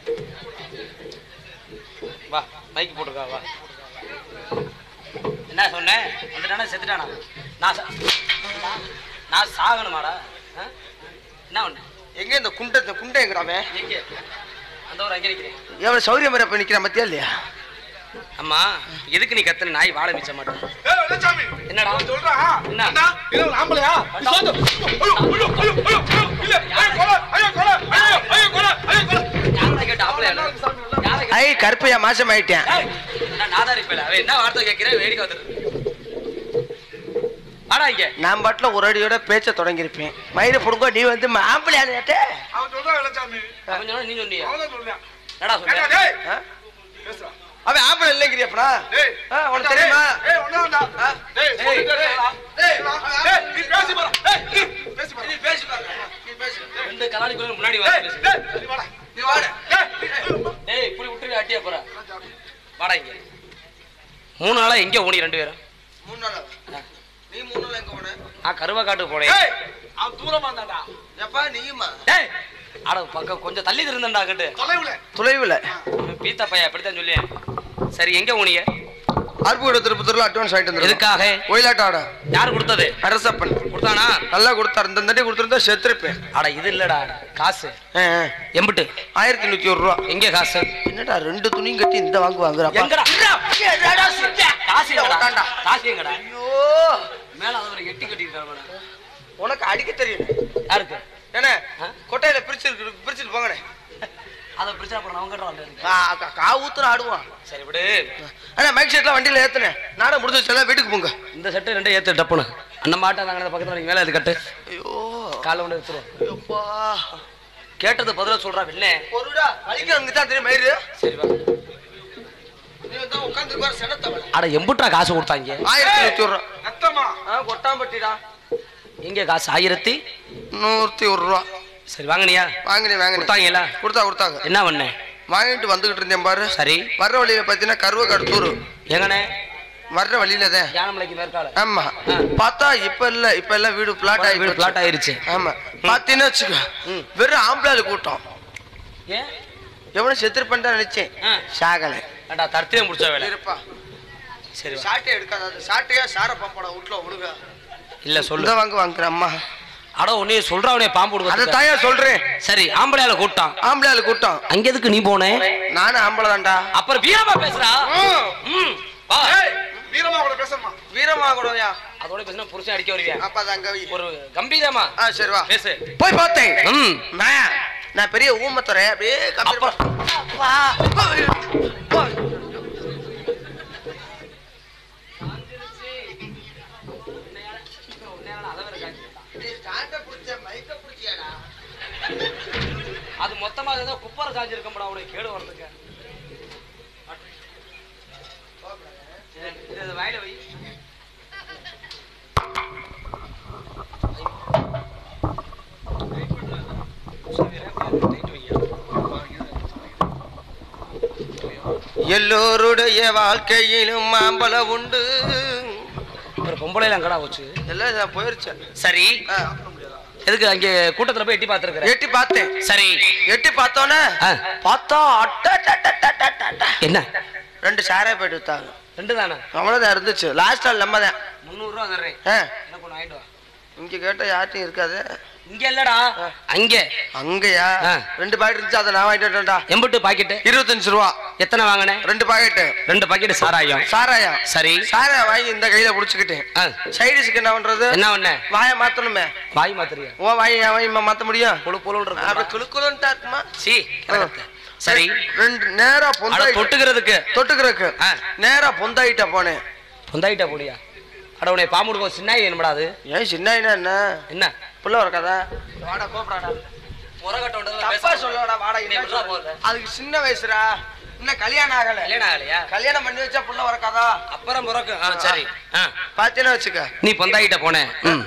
வா மைக் போட்டுக்கா வா என்ன சொன்னேன் வந்துட்டானா செத்துட்டானா நான் சா- நான் சாகணுமாடா ஆ? என்ன ஒண்ணு எங்க இந்த குண்டை இந்த குண்டை எங்கடா அவன் எங்க அந்த ஒரு அங்கே நிற்கிறேன் எவ்வளவு சௌரியம் மாதிரி போய் நிக்கிறான் மத்தியா இல்லையா அம்மா எதுக்கு நீ கத்துன நாய் வாழ மிச்ச மாட்டேன் ஏய் வெள்ளச்சாமி என்னடா சொல்றா என்ன? இது ஒரு ஆம்பளையா சாந்து ஐயோ ஐயோ ஐயோ ஐயோ ஐயோ இல்ல ஐயோ கொலை ஐயோ கொலை ஐயோ ஐயோ கொலை ஐயோ கொலை யாரை கேட்ட ஆம்பளை யாரை கேட்ட ஐ கருப்பையா மாசம் ஆயிட்டேன் ஏய், நான் நாதாரி பேல அவன் என்ன வார்த்தை கேட்கிறேன் வேடிக்கை வந்துட்டு வாடா இங்க நான் பாட்டுல ஒரு அடியோட பேச்ச தொடங்கியிருப்பேன் மயிரை புடுங்க நீ வந்து ஆம்பளை ஆளுட்டே அவன் சொல்றான் வெள்ளச்சாமி அவன் சொன்னா நீ சொன்னியா அவன் சொல்றான் என்னடா ஏண்டா சொன்ன டேய் ஆ? அவன் ஆம்பளை இல்லைங்கிறியப்படா டேய் உனக்கு தெரியுமா டேய் ஒண்ணா வேண்டா ஆ? டேய் டேய், சொல்லிட்டேடா டேய், டேய் நீ பேசி பாரு டேய் நீ பேசி பாரு நீ பேசு பாரு. நீ பேசு. ரெண்டு கலாணிக்குள்ள முன்னாடி டேய் வந்து டேய் நீ வாடா நீ வாடு. டேய் நீ- டேய் இப்படி விட்டுரு அட்டியா போற வாடா இங்க மூணு நாளா எங்க ஓடி ரெண்டு பேரும் மூணு நாளா? நீ மூணு நாள் எங்க போன? நான் கருவா காட்டுக்கு போனேன் டேய் அவன் தூரமா இருந்தான்டா எப்பா நீயுமா டேய் அட பக்கம் கொஞ்சம் தள்ளி திருந்தா கட்டு தொலைவுல துளைவுல பீத்தா பையா அப்படித்தான் சொல்லியேன் சரி எங்க ஓனிய அருப்புகோட திருப்பத்தூர்ல அட்வான்ஸ் ஆயிட்டு வந்து எதுக்காக ஒயிலாட்ட ஆட யார் கொடுத்தது அரசப்பன் கொடுத்தானா நல்லா கொடுத்தாரு இந்த தண்டி கொடுத்துருந்தா செத்துருப்பேன் அட இது இல்லடா காசு ஆ, ஆ. எம்பிட்டு ஆயிரத்தி நூத்தி ஒரு ரூபா எங்க காசு என்னடா ரெண்டு துணியும் கட்டி இந்த வாங்கு வாங்குறப்பா எங்கடா காசு எங்கடா உக்காண்டா. காசு எங்கடா ஐயோ மேல அதை ஒரு எட்டி கட்டிட்டு உனக்கு அடிக்க தெரியும் யாருக்கு என்ன ஆ? கொட்டையில பிரிச்சு பிரிச்சுட்டு போங்கண்ணே அதை பிரச்சனை பண்ண அவங்க வந்து கா கா- கா ஊத்துற ஆடுவான் சரி விடு அண்ணா மைக் செட்லாம் வண்டியில ஏத்துனேன் நானும் முடிச்சு எல்லாம் வீட்டுக்கு போங்க இந்த செட்டு ரெண்டே ஏத்து டப்புனு அந்த மாட்டை நாங்க பக்கத்துல நீங்க மேல இது கட்டு ஐயோ காலை கொண்டு வச்சிருவோம் ஐயோப்பா கேட்டது பதிலா சொல்றா வெண்ணே பொருடா வலிக்கிறவங்க தான் தெரியும் மயிறு சரி வா நீ வந்து உட்காந்துருப்பாரு செனத்தவன் அட எம்புட்ரா காசு கொடுத்தாங்க ஆயிரத்தி நூத்தி ஒரு ரூபா ரத்தமா ஆ கொட்டாம்பட்டிடா எங்க காசு ஆயிரத்தி நூத்தி ஒரு ரூபா சரி வாங்கினியா வாங்கினே வாங்கினே கொடுத்தாங்களா கொடுத்தா கொடுத்தாங்க என்ன பண்ண வாங்கிட்டு வந்துகிட்டு இருந்தேன் பாரு சரி வர்ற வழியில பாத்தீங்கன்னா கருவக்காடு தூரு எங்கண்ணே வர்ற வழியில தான் யானமலைக்கு மேற்கால ஆமா ஆ. பார்த்தா இப்ப இல்ல இப்ப எல்லாம் வீடு பிளாட் ஆகி வீடு போச்சு. பிளாட் ஆயிருச்சு ஆமா பாத்தீங்கன்னா வச்சுக்க வெறும் ஆம்பளாது கூட்டம் ஏன் எவனும் செத்துருப்பேன் தான் நினைச்சேன் ஆ. சாகலை ஏண்டா தர்த்தியம் முடிச்ச வேலை இருப்பா சரி வா. சாட்டை எடுக்காத அது சாட்டையா சார பாப்பாடா வீட்டுல விடுங்க இல்ல சொல்லு இந்த வாங்க வாங்குற அம்மா அட உன்னைய சொல்றா உன்னைய பாம்பு அதை கொடுக்க தாயா சொல்றேன் சரி ஆம்பளையால கூட்டான் ஆம்பளாது கூட்டம் அங்க எதுக்கு நீ போனே நானும் ஆம்பளை தான்டா அப்புறம் வீரமா பேசுறா ம் வா வீரமா கூட பேசணுமா வீரமா கூடயா அதோட பேசினா புருஷன் அடிக்க வருவியா அப்பா தாங்க ஒரு கம்பீரமா ஆ சரி வா பேசு போய் பார்த்தேன் ம் நான் நான் பெரிய ஊமத்துறை அப்படியே கம்பீரமா வா. போய். அது மொத்தமா ஏதோ குப்பரை சாஞ்சிருக்கோம்டா உனக்கு கேடு வரதுக்கு இது- இது வாயில வை எல்லோருடைய வாழ்க்கையிலும் மாம்பழம் உண்டு ஒரு பொம்பளைல அங்கடா போச்சு எல்லாம் நான் போயிருச்சேன் சரி ஆ. எதுக்கு அங்க கூட்டத்துல போய் எட்டி பாத்துருக்க எட்டி பார்த்தேன் சரி எட்டி பார்த்தோன்னே ஆ. பார்த்தா அட்ட, அட்ட, அட்ட, அட்ட, அட்ட, அட்ட. என்ன ரெண்டு சாராய போயிட்டு வித்தாங்க ரெண்டு தானே அவ்வளோதான் இருந்துச்சு லாஸ்ட் நாள் நம்ம தான் முந்நூறு ரூபா தர்றேன் ஆ, எனக்கு ஒன்று வாங்கிட்டு வா இங்க கேட்ட யார்ட்டையும் இருக்காது இங்க இல்லடா அங்க அங்கயா ஆ. ரெண்டு பாக்கெட் இருந்துச்சு அதை நான் வாங்கிட்டு வரேன்டா எம்பட்டு பாக்கெட்டு இருபத்தஞ்சு ரூபா எத்தனை வாங்கினேன் ரெண்டு பாக்கெட்டு ரெண்டு பாக்கெட் சாராயம் சாராயா சரி சாராயா வாங்கி இந்த கையில புடிச்சுக்கிட்டேன் ஆ. சைடிஸ்க்கு என்ன பண்றது என்ன பண்ண வாயை மாத்தணுமே வாய் மாத்திரியா ஓ வாயை என் வாயை மாத்த முடியும் புழு புழுன்னு அப்படி இருக்கு குளுக்குளுன்ட்டா இருக்குமா சி கிடக்கத்தை. சரி ரெண்டு நேரா அட பொந்தாய் தொட்டுக்கிறதுக்கு தொட்டுக்கிறதுக்கு ஆ. நேரா பொந்தாயிட்ட போனேன் பொந்தாயிட்டா போடியா அட உன்னை பாம்பு கொடுக்கும் சின்ன என்னடா அது ஏன் சின்ன என்ன என்ன புள்ள ஒரு கதை வாடா கூப்பிடாடா தப்பா சொல்லடா வாடா என்ன சொல்ற? அதுக்கு சின்ன வயசுடா இன்னும் கல்யாணம் ஆகல கல்யாணம் ஆகலையா கல்யாணம் பண்ணி வச்சா புள்ள வர கதா அப்புறம் பிறகு ஆ சரி ஆ பாத்தீங்கன்னா வச்சுக்க நீ பொந்தாயிட்ட போன ம்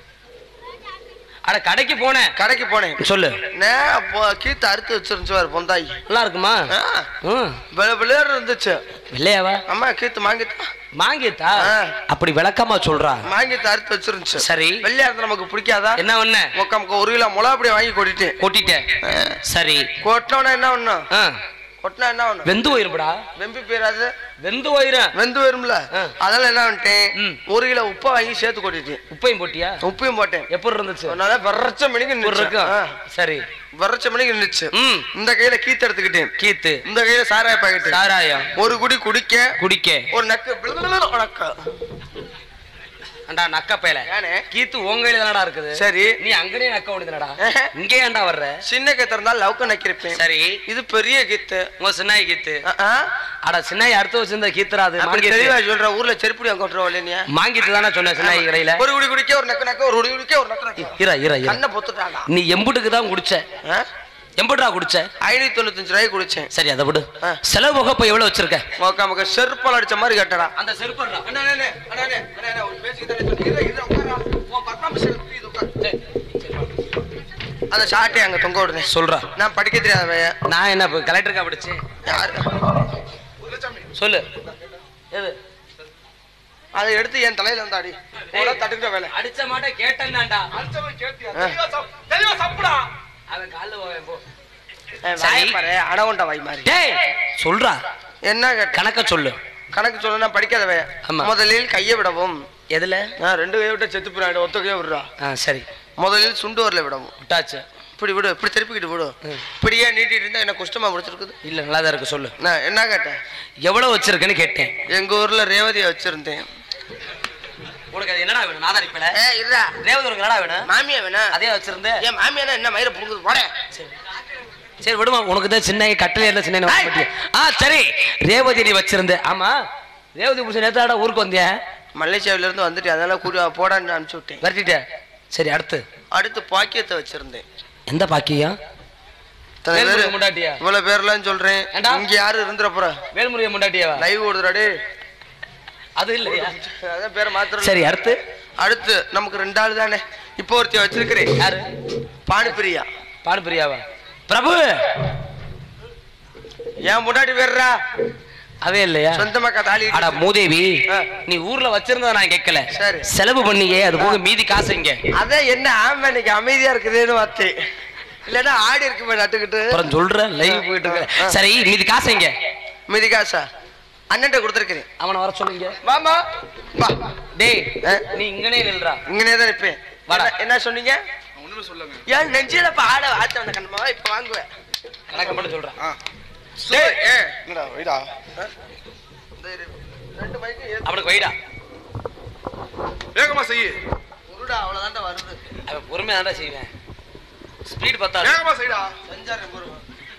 அட கடைக்கு போன கடைக்கு போனேன் சொல்லு நேரா போ- கீத்து அறுத்து வச்சிருந்துச்சு பாரு பொந்தாய் நல்லா இருக்குமா ஆ, ம் வெள வெளேறு இருந்துச்சு வெள்ளையாவா அம்மா கீத்து மாங்கிட்டா மாங்கித்தா ஆ. அப்படி விளக்கமா சொல்றா மாங்கிட்டு அறுத்து வச்சிருந்துச்சு சரி வெள்ளையா இருந்தா நமக்கு பிடிக்காதா என்ன பண்ண முக்கா முக்கா ஒரு கிலோ மிளகா அப்படியே வாங்கி கொட்டிட்டேன் கொட்டிட்டேன் சரி கொட்டினோன்னா என்ன பண்ணும் ஆ கொட்டினா என்ன பண்ணும் வெந்து போயிருப்படா வெம்பி போயிடாது வெந்து போயிரும் வெந்து வரும்ல ஆ. அதெல்லாம் என்ன பண்ணிட்டேன் ம். ஒரு கிலோ உப்பை வாங்கி சேர்த்து கொட்டிட்டேன் உப்பையும் போட்டியா உப்பையும் போட்டேன் எப்படி இருந்துச்சு அதனால வறட்ச மணிக்கு ஒரு நின்னுச்சு. இருக்கும் ஆ, சரி வறட்ச மணிக்கு நின்னுச்சு ம் இந்த கையில கீத்து எடுத்துக்கிட்டேன் கீத்து இந்த கையில சாராய பாக்கெட்டு சாராயம் ஒரு குடி குடிக்க குடிக்க ஒரு நக்கு நக்க அண்டா நக்க பேல ஏனே கீத்து உன் கையில தானடா இருக்குது சரி நீ அங்கனே நக்க ஓடுதுனடா ஆஹா. இங்கே ஏன்டா வர்ற சின்ன கீத்து இருந்தா லவுக்க நக்கிருப்பேன் சரி இது பெரிய கீத்து உங்க சின்னாய் கீத்து ஆ, ஆ. அட சின்னாய் அடுத்து வச்சிருந்த கீத்துறா அது அப்படி மாங்கீத்து தெளிவா சொல்ற ஊர்ல செருப்படி அங்க கொட்டுறோம் இல்லையா மாங்கித்து தானே சொன்ன சின்னாய் கடையில ஒரு குடி குடிக்க ஒரு நக்கு நக்க ஒரு குடி குடிக்க ஒரு நக்கு நக்க இரா இரா இரா கண்ணை பொத்துட்டாடா நீ எம்புட்டுக்கு தான் குடிச்ச எம்புட்ரா குடிச்ச ஐநூத்தி தொண்ணூத்தஞ்சு ரூபாய்க்கு குடிச்சேன் சரி அதை விடு ஆ. செலவு போக இப்ப எவ்வளவு வச்சிருக்க மொக்க மொக்க செருப்பால் அடிச்ச மாதிரி கேட்டடா அந்த செருப்படுறா அண்ணா, அண்ணா, அண்ணா, அண்ணா, அண்ணா, அண்ணா, அண்ணா, ஒரு பேச்சுக்கு தானே சொன்னேன். இரு, இரு, உட்காருடா. உன் performance எனக்கு புரியுது, உட்காரு. அந்த ஷார்ட்டை அங்க தொங்க விடுறேன் சொல்றா நான் படிக்க தெரியாத பையன் நான் என்ன இப்ப கலெக்டருக்கா படிச்சு யாரு? சொல்லு எது அதை எடுத்து என் தலையில வந்து அடி போடா, தட்டுக்கிட்ட வேலை அடிச்ச மாட்ட கேட்டேன்டா ஆ. அவன் கால்ல போவேன் போ ஏய், சரி. வாயை பாரு, அடவுண்டா வாய் மாதிரி டேய் சொல்றா என்ன கேட்ட கணக்க சொல்லு கணக்கு சொல்ல நான் படிக்காத பையன் ஆமா. முதலில் கையை விடவும் எதுல நான் ரெண்டு கையை விட்டு செத்து போயிடும் ஒத்த கையை விடுறா ஆ சரி முதலில் சுண்டு வரல விடவும் விட்டாச்சு இப்படி விடு இப்படி திருப்பிக்கிட்டு விடு ம். இப்படியே நீட்டிட்டு இருந்தா என்ன குஷ்டமா முடிச்சிருக்குது இல்ல நல்லா தான் இருக்கு சொல்லு நான் என்ன கேட்டேன் எவ்வளவு வச்சிருக்கேன்னு கேட்டேன் எங்க ஊர்ல ரேவதியை வச்சிருந்தேன் உனக்கு அது என்னடா வேணும் நாதா இப்பல ஏ இருடா ரேவதி உனக்கு என்னடா வேணும் மாமியா வேணா அதே வச்சிருந்த என் மாமியா என்ன மயிரை புடுங்குது போட சரி சரி விடுமா உனக்கு தான் சின்ன கட்டளை இல்ல சின்ன ஆ சரி ரேவதி நீ வச்சிருந்த ஆமா ரேவதி புருஷன் நேத்தாடா ஊருக்கு வந்தியா மலேசியாவில இருந்து வந்துட்டு அதெல்லாம் கூடி போடான்னு அனுப்பிச்சு விட்டேன் விரட்டிட்ட சரி அடுத்து அடுத்து பாக்கியத்தை வச்சிருந்தேன் எந்த பாக்கியம் இத்தனை வேல்முருகன் பேரு- முண்டாட்டியா இவ்வளவு பேர்லாம் சொல்றேன் ஏண்டா? இங்க யாரு இருந்துற போற வேல்முருகன் முண்டாட்டியாவா லைவ் ஓடுறாடே அது இல்லையா அதான் பேரை மாத்திரம் சரி அடுத்து அடுத்து நமக்கு ரெண்டு ஆள் தானே இப்போ ஒருத்தி வச்சிருக்கிறேன் யாரு பானிப்பிரியா பானுபிரியாவா பிரபு ஏன் முன்னாடி வேறா அதே இல்லையா சொந்தமாக்கா தாலி அட மூதேவி ஆ. நீ ஊர்ல வச்சிருந்தத நான் கேட்கல சரி. செலவு பண்ணியே அது போக மீதி காசு இங்க அதான் என்ன ஆமா இன்னைக்கு அமைதியா இருக்குதுன்னு வார்த்தை இல்லைன்னா ஆடி இருக்குமே நட்டுக்கிட்டு அப்புறம் சொல்ற லைவ் போயிட்டு இருக்க சரி மீதி காசு இங்க மீதி காசா அண்ணன்ட்ட கொடுத்துருக்கிறேன் அவனை வர சொல்லுங்க மாமா வா டேய் ஆ? நீ இங்கனே நில்றா இங்கனே தான் நிற்பேன் வாடா. என்ன- என்ன சொன்னீங்க ஏன் நெஞ்சில இப்ப ஆட ஆட்ட வந்த கண்ணமா இப்ப வாங்குவேன் கணக்கு மட்டும் சொல்றேன் டேய், ஏ, என்னடா வைடா இந்த இரு. ரெண்டு பைக்கும் ஏத்து. அவனுக்கு வைடா வேகமா செய்யு உருடா, அவ்வளவுதான்டா வருது அவன் பொறுமையா தான்டா செய்வேன் ஸ்பீட் பத்தா வேகமா செய்டா செஞ்சாரு பொறுமை.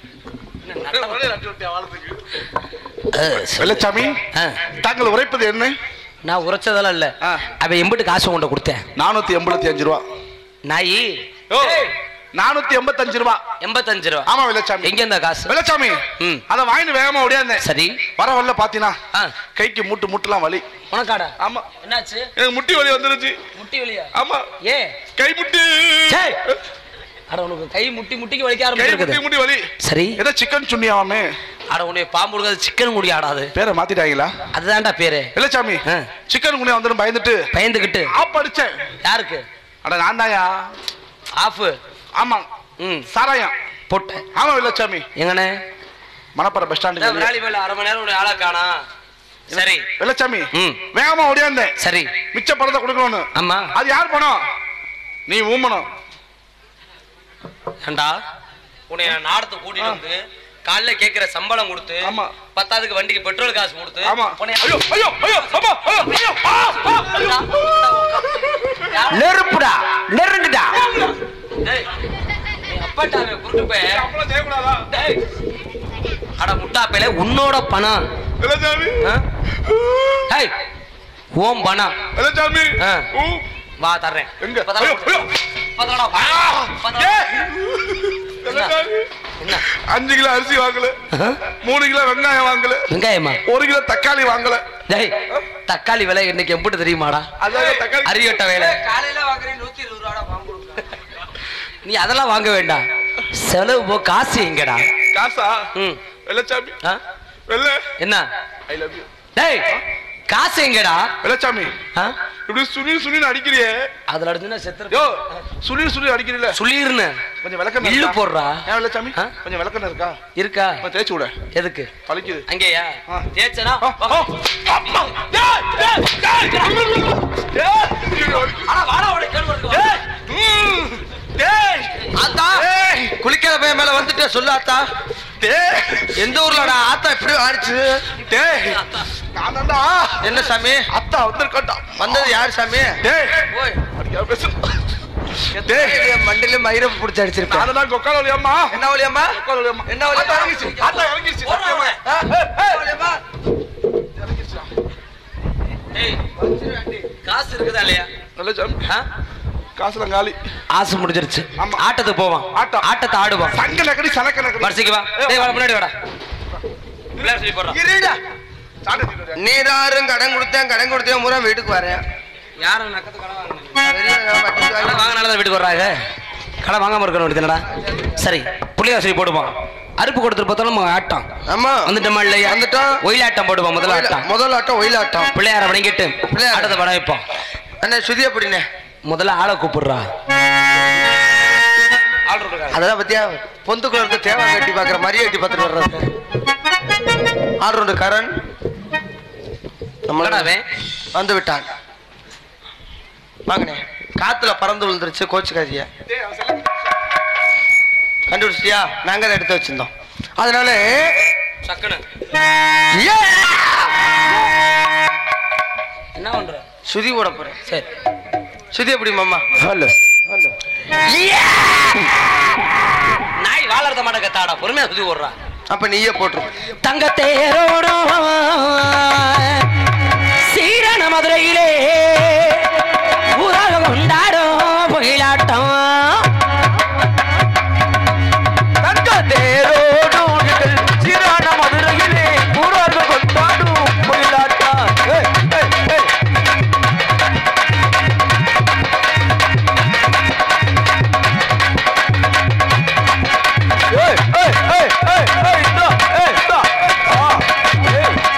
வெள்ளச்சாமி தாங்கள் உரைப்பது என்ன நான் உரைச்சதெல்லாம் இல்ல ஆ. அவன் எம்பிட்டு காசு கொண்ட கொடுத்தேன் நானூத்தி எண்பத்தி அஞ்சு ரூபா நாயி நானூத்தி எண்பத்தஞ்சு ரூபா எண்பத்தஞ்சு ரூபா ஆமா வெள்ளச்சாமி எங்க இருந்தா காசு வெள்ளச்சாமி ம். அத வாங்கிட்டு வேகமா ஓடியாந்தேன் சரி வர வரல பாத்தீனா ஆ கைக்கு மூட்டு மூட்டுலாம் வலி உனக்காடா ஆமா என்னாச்சு எனக்கு முட்டி வலி வந்துருச்சு முட்டி வலியா ஆமா ஏ கை முட்டி சே. அட உனக்கு கை முட்டி முட்டிக்கு வலிக்க கை ஆரம்பிச்சிருக்குது முட்டி முட்டி வலி சரி ஏதோ சிக்கன் சுண்ணியாமே அட உன்னை பாம்பு கொடுக்காது சிக்கன் குடி ஆடாது பேரை மாத்திட்டாங்களா அதுதான்டா பேரு வெள்ளச்சாமி ஆ. சிக்கன் குனியா வந்துடும் பயந்துட்டு பயந்துகிட்டு ஆப் அடிச்சேன் யாருக்கு அட நான் தாயா ஆஃப் ஆமா ம் சாராயம் போட்டேன் ஆமா வெள்ளச்சாமி எங்கண்ணே மணப்பாறை பஸ் ஸ்டாண்டு விராலி மேல அரை மணி நேரம் உன்னை ஆளா காணா சரி வெள்ளச்சாமி ம். வேகமா ஓடியாந்தேன் சரி மிச்ச பணத்தை கொடுக்கணும்னு ஆமா அது யார் பணம் நீ ஊம்பணும் ஏண்டா உன்னை நான் நாடத்தை கூட்டிட்டு வந்து காலைல கேக்குற சம்பளம் கொடுத்து ஆமா. பத்தாவதுக்கு வண்டிக்கு பெட்ரோல் காசு கொடுத்து ஆமா உன்னை ஐயோ ஐயோ ஐயோ அம்மா ஐயோ ஐயோ ஆ, ஆ, ஐயோ. நெருப்புடா நெருங்குடா டேய், நீ அப்பாட்ட அவன் கூட்டு போய் அப்பெல்லாம் செய்யக்கூடாதா டேய், அட முட்டாப்பையில உன்னோட பணம் வெள்ளச்சாமி ஆ? டேய், உன் பணம் வெள்ளச்சாமி ஆ. ஊ. வா தர்றேன் எங்க இப்பதானே ஐயோ ஐயோ இப்பதானடா வா. இப்பதானடா. ஏய். வெள்ளச்சாமி என்ன அஞ்சு கிலோ அரிசி வாங்கல ஆ? மூணு கிலோ வெங்காயம் வாங்கல வெங்காயமா ஒரு கிலோ தக்காளி வாங்கல டேய் தக்காளி விலை இன்னைக்கு எம்பிட்டு தெரியுமாடா அதாவது தக்காளி அறிவட்ட வேலை காலையில வாங்குறேன் நூத்தி இருபது ரூபாடா பாம்பு கொடுக்குறேன். நீ அதெல்லாம் வாங்க வேண்டாம் செலவு போ காசு எங்கடா காசா ம் வெள்ளச்சாமி ஆ? வெள்ள என்ன ஐ லவ் யூ டேய் காசு எங்கடா வெள்ளச்சாமி ஆ? இப்படி சுனில் சுனில் அடிக்கிறியே அதுல அடிச்சுன்னா செத்துரு யோ சுனில் சுனில் அடிக்கிறீல சொல்லிருன்னு கொஞ்சம் விளக்கம் இல்லு போடுறா ஏன் வெள்ளச்சாமி ஆ? கொஞ்சம் விளக்கம் இருக்கா இருக்கா கொஞ்சம் தேய்ச்சி விட எதுக்கு வலிக்குது அங்கேயா ஆ. தேய்ச்சனா ஆ, ஆ, அம்மா. டேய், டேய், டேய். டேய். ஆனா வாடா உடைய கேடு வருது. டேய். ம். டேய். ஆத்தா டேய். குளிக்கிற பையன் மேல வந்துட்டு சொல்லு ஆத்தா டேய். எந்த ஊர்லடா ஆத்தா இப்படி ஆடிச்சு டேய். நான்தான்டா. என்ன சாமி அத்தா வந்திருக்கட்டா வந்தது யார் சாமி டேய் ஓய் அடிக்கா பேசு டேய் என் மண்டில மயிரை புடிச்சு அடிச்சிருப்பேன் நான்தான் கொக்கால ஒளியம்மா என்ன ஒளியம்மா கொக்கால ஒளியம்மா என்ன ஒளியம்மா? ஆத்தா இறங்கிருச்சு ஆத்தா இறங்கிருச்சு போடுறா சத்தியமா. அவனை. ஆ, ஏய், ஏய். ஒளியம்மா? இறங்கிருச்சுடா. டேய், காசு இருக்குதா இல்லையா வெள்ளச்சாமி ஆ? காசுலாம் காலி ஆசை முடிஞ்சிருச்சு ஆமா. ஆட்டத்துக்கு போவான் ஆட்டம். ஆட்டத்தை ஆடுவான் சங்க நக்கடி சனக்க நக்கடி வரிசைக்கு வா டேய் வாடா முன்னாடி வாடா பிள்ளையார் சொல்லி போடுறான் இருடா சாட்டை தூக்கிட்டு வரியா? நீராரும் கடன் கொடுத்தேன் கடன் கொடுத்தேன் பூரா வீட்டுக்கு வரேன் யாரும் நக்கத்து கடை வாங்கினீங்க வெளியே வட்டி கடை வாங்கி- வாங்கினால தான் வீட்டுக்கு வர்றாங்க கடை வாங்காம இருக்க வேண்டியதுனடா சரி புள்ளியா சொல்லி போடுவான் அருப்பு கொடுத்துட்டு பார்த்தாலும் நம்ம ஆட்டம் ஆமா வந்துட்டோமா இல்லையா வந்துட்டோம். ஒயிலாட்டம் போடுவோம் முதல்ல ஆட்டம் முதல் ஆட்டம் ஒயிலாட்டம் பிள்ளையார வணங்கிட்டு பிள்ளையார. ஆட்டத்தை படம் வைப்போம் அண்ணே சுதி அப்படிண்ணே முதல்ல ஆளை கூப்பிடுறா ஆள் இருக்காங்க அதெல்லாம் பத்தியா பொந்துக்குள்ள இருந்து தேவாங்க கட்டி பாக்குற மாதிரியே கட்டி பார்த்துட்டு வர்றது ஆறு கரண் நம்மளடா நம்மளோட அவன் வந்து விட்டான் வாங்கண்ணே காத்துல பறந்து விழுந்துருச்சு கோச்சுக்காதிய டேய், அவன் செல்ல- கண்டுபிடிச்சிட்டியா நாங்க தான் எடுத்து வச்சிருந்தோம் அதனால சக்குனு Yeah! என்ன பண்ற சுதி ஓட போறேன் சரி சுதி எப்படி மாமா ஹலோ நாய் வாழறத மாட்ட கத்தாடா பொறுமையா சுத்தி ஓடுறா அப்ப நீயே போட்டுரு தங்க தேரோடும் சீரண மதுரையிலே ஊராக கொண்டாடும் புயலாட்டம் தங்க தேரோடும் சீரான மதுரையிலே ஊராக கொண்டாடும் புயலாட்டா ஏய், ஏய், ஏய், ஏய், ஏய், இந்தா, ஏய், இந்தா. ஆ, ஏய்.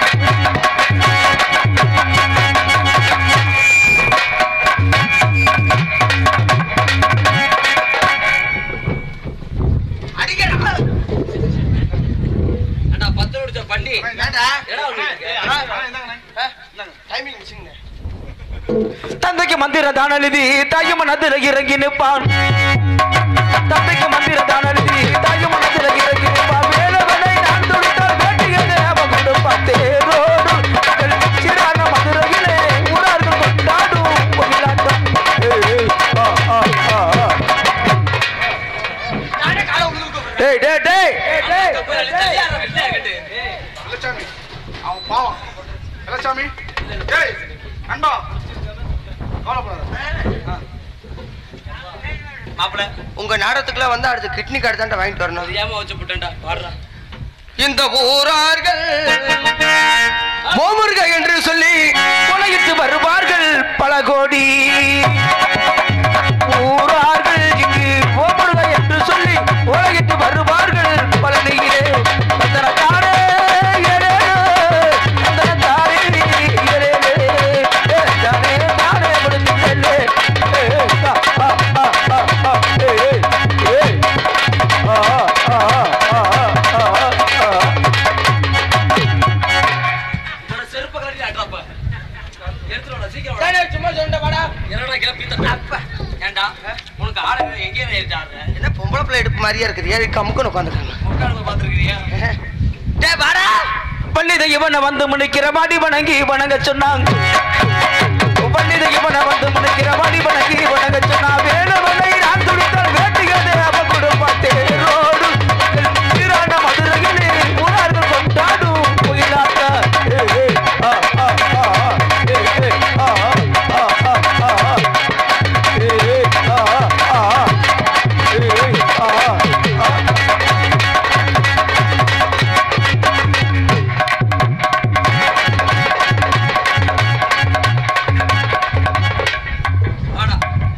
மந்திர தானழுதி தாயும் மனதில் இறங்கி நிற்பான் தம்பிக்கு மந்திர தானழுதி தாயும் மனதில் இறங்கி நிற்பான் வேலவனை நான் துடித்தால் வேண்டியது அவன் கொடுப்பான் தேரோடு எங்கள் சிறான மதுரையிலே ஊரார்கள் கொண்டாடும் ஒயிலாட்டம். ஏய், ஏய், ஆ, ஆ, ஆ, ஆ. டேய் டேய் டேய் டேய், டேய் வெள்ளச்சாமி அவன் பாவம் வெள்ளச்சாமி ஏய் அன்பா கவலைப்படாத மாப்பிள உங்க நாடகத்துக்குலாம் வந்து அடுத்து கிட்னி கார்டு தான்டா வாங்கிட்டு வரணும் தெரியாம வச்சு போட்டேன்டா பாடுறா இந்த ஊரார்கள் மோமுருக என்று சொல்லி கொலையிட்டு வருவார்கள் பல கோடி ஊரார்கள் இங்கு ஓமுருக என்று சொல்லி உலகிட்டு வருவார்கள் பல நெய்யிலே தந்தனத்தாரே ஏலேலோ, தந்தனத்தாரே ஏலேலே, ஏ, தானே, தானே முடிஞ்சில்லே. ஏ, ஆ, ஆ, ஆ, ஆ, ஆ, ஏ, ஏ, ஏ. ஆ, ஆ, ஆ, ஆ, ஆ, ஆ, ஆ. செருப்ப கலட்டி ஆட்றாப்ப எடுத்துடா சீக்கிரம் சும்மா சொல்லிட்ட வாடா என்னடா கிளப்பி தப்ப ஏன்டா உனக்கு ஆளு எங்கே ஆடுற என்ன பொம்பளை பிள்ளை எடுப்பு மாதிரியா இருக்குது ஏன் கமுக்குன்னு உட்காந்துருக்காங்க உட்கார்ந்து பாத்துருக்கிறியா டே வாடா பண்டித இவனை வந்து முன்னிக்கிற மாடி வணங்கி வணங்க சொன்னாங்க பண்டித இவனை வந்து முன்னிக்கிற மாடி வணங்கி வணங்க சொன்னா வேலவனை நான் துடித்தால் வேட்டுகிறது அவ குடும்பத்தேரோடு சீரான மதுரையிலே ஊரார்கள் கொண்டாடும் புயலாட்ட ஏ, ஏ, ஆ, ஆ, ஆ, ஆ, ஏ, ஏ, ஆ, ஆ, ஆ, ஆ, ஆ, ஏ, ஏ, ஆ, ஆ, ஆ, ஏ, ஏ, ஆ, ஆ. ஆடா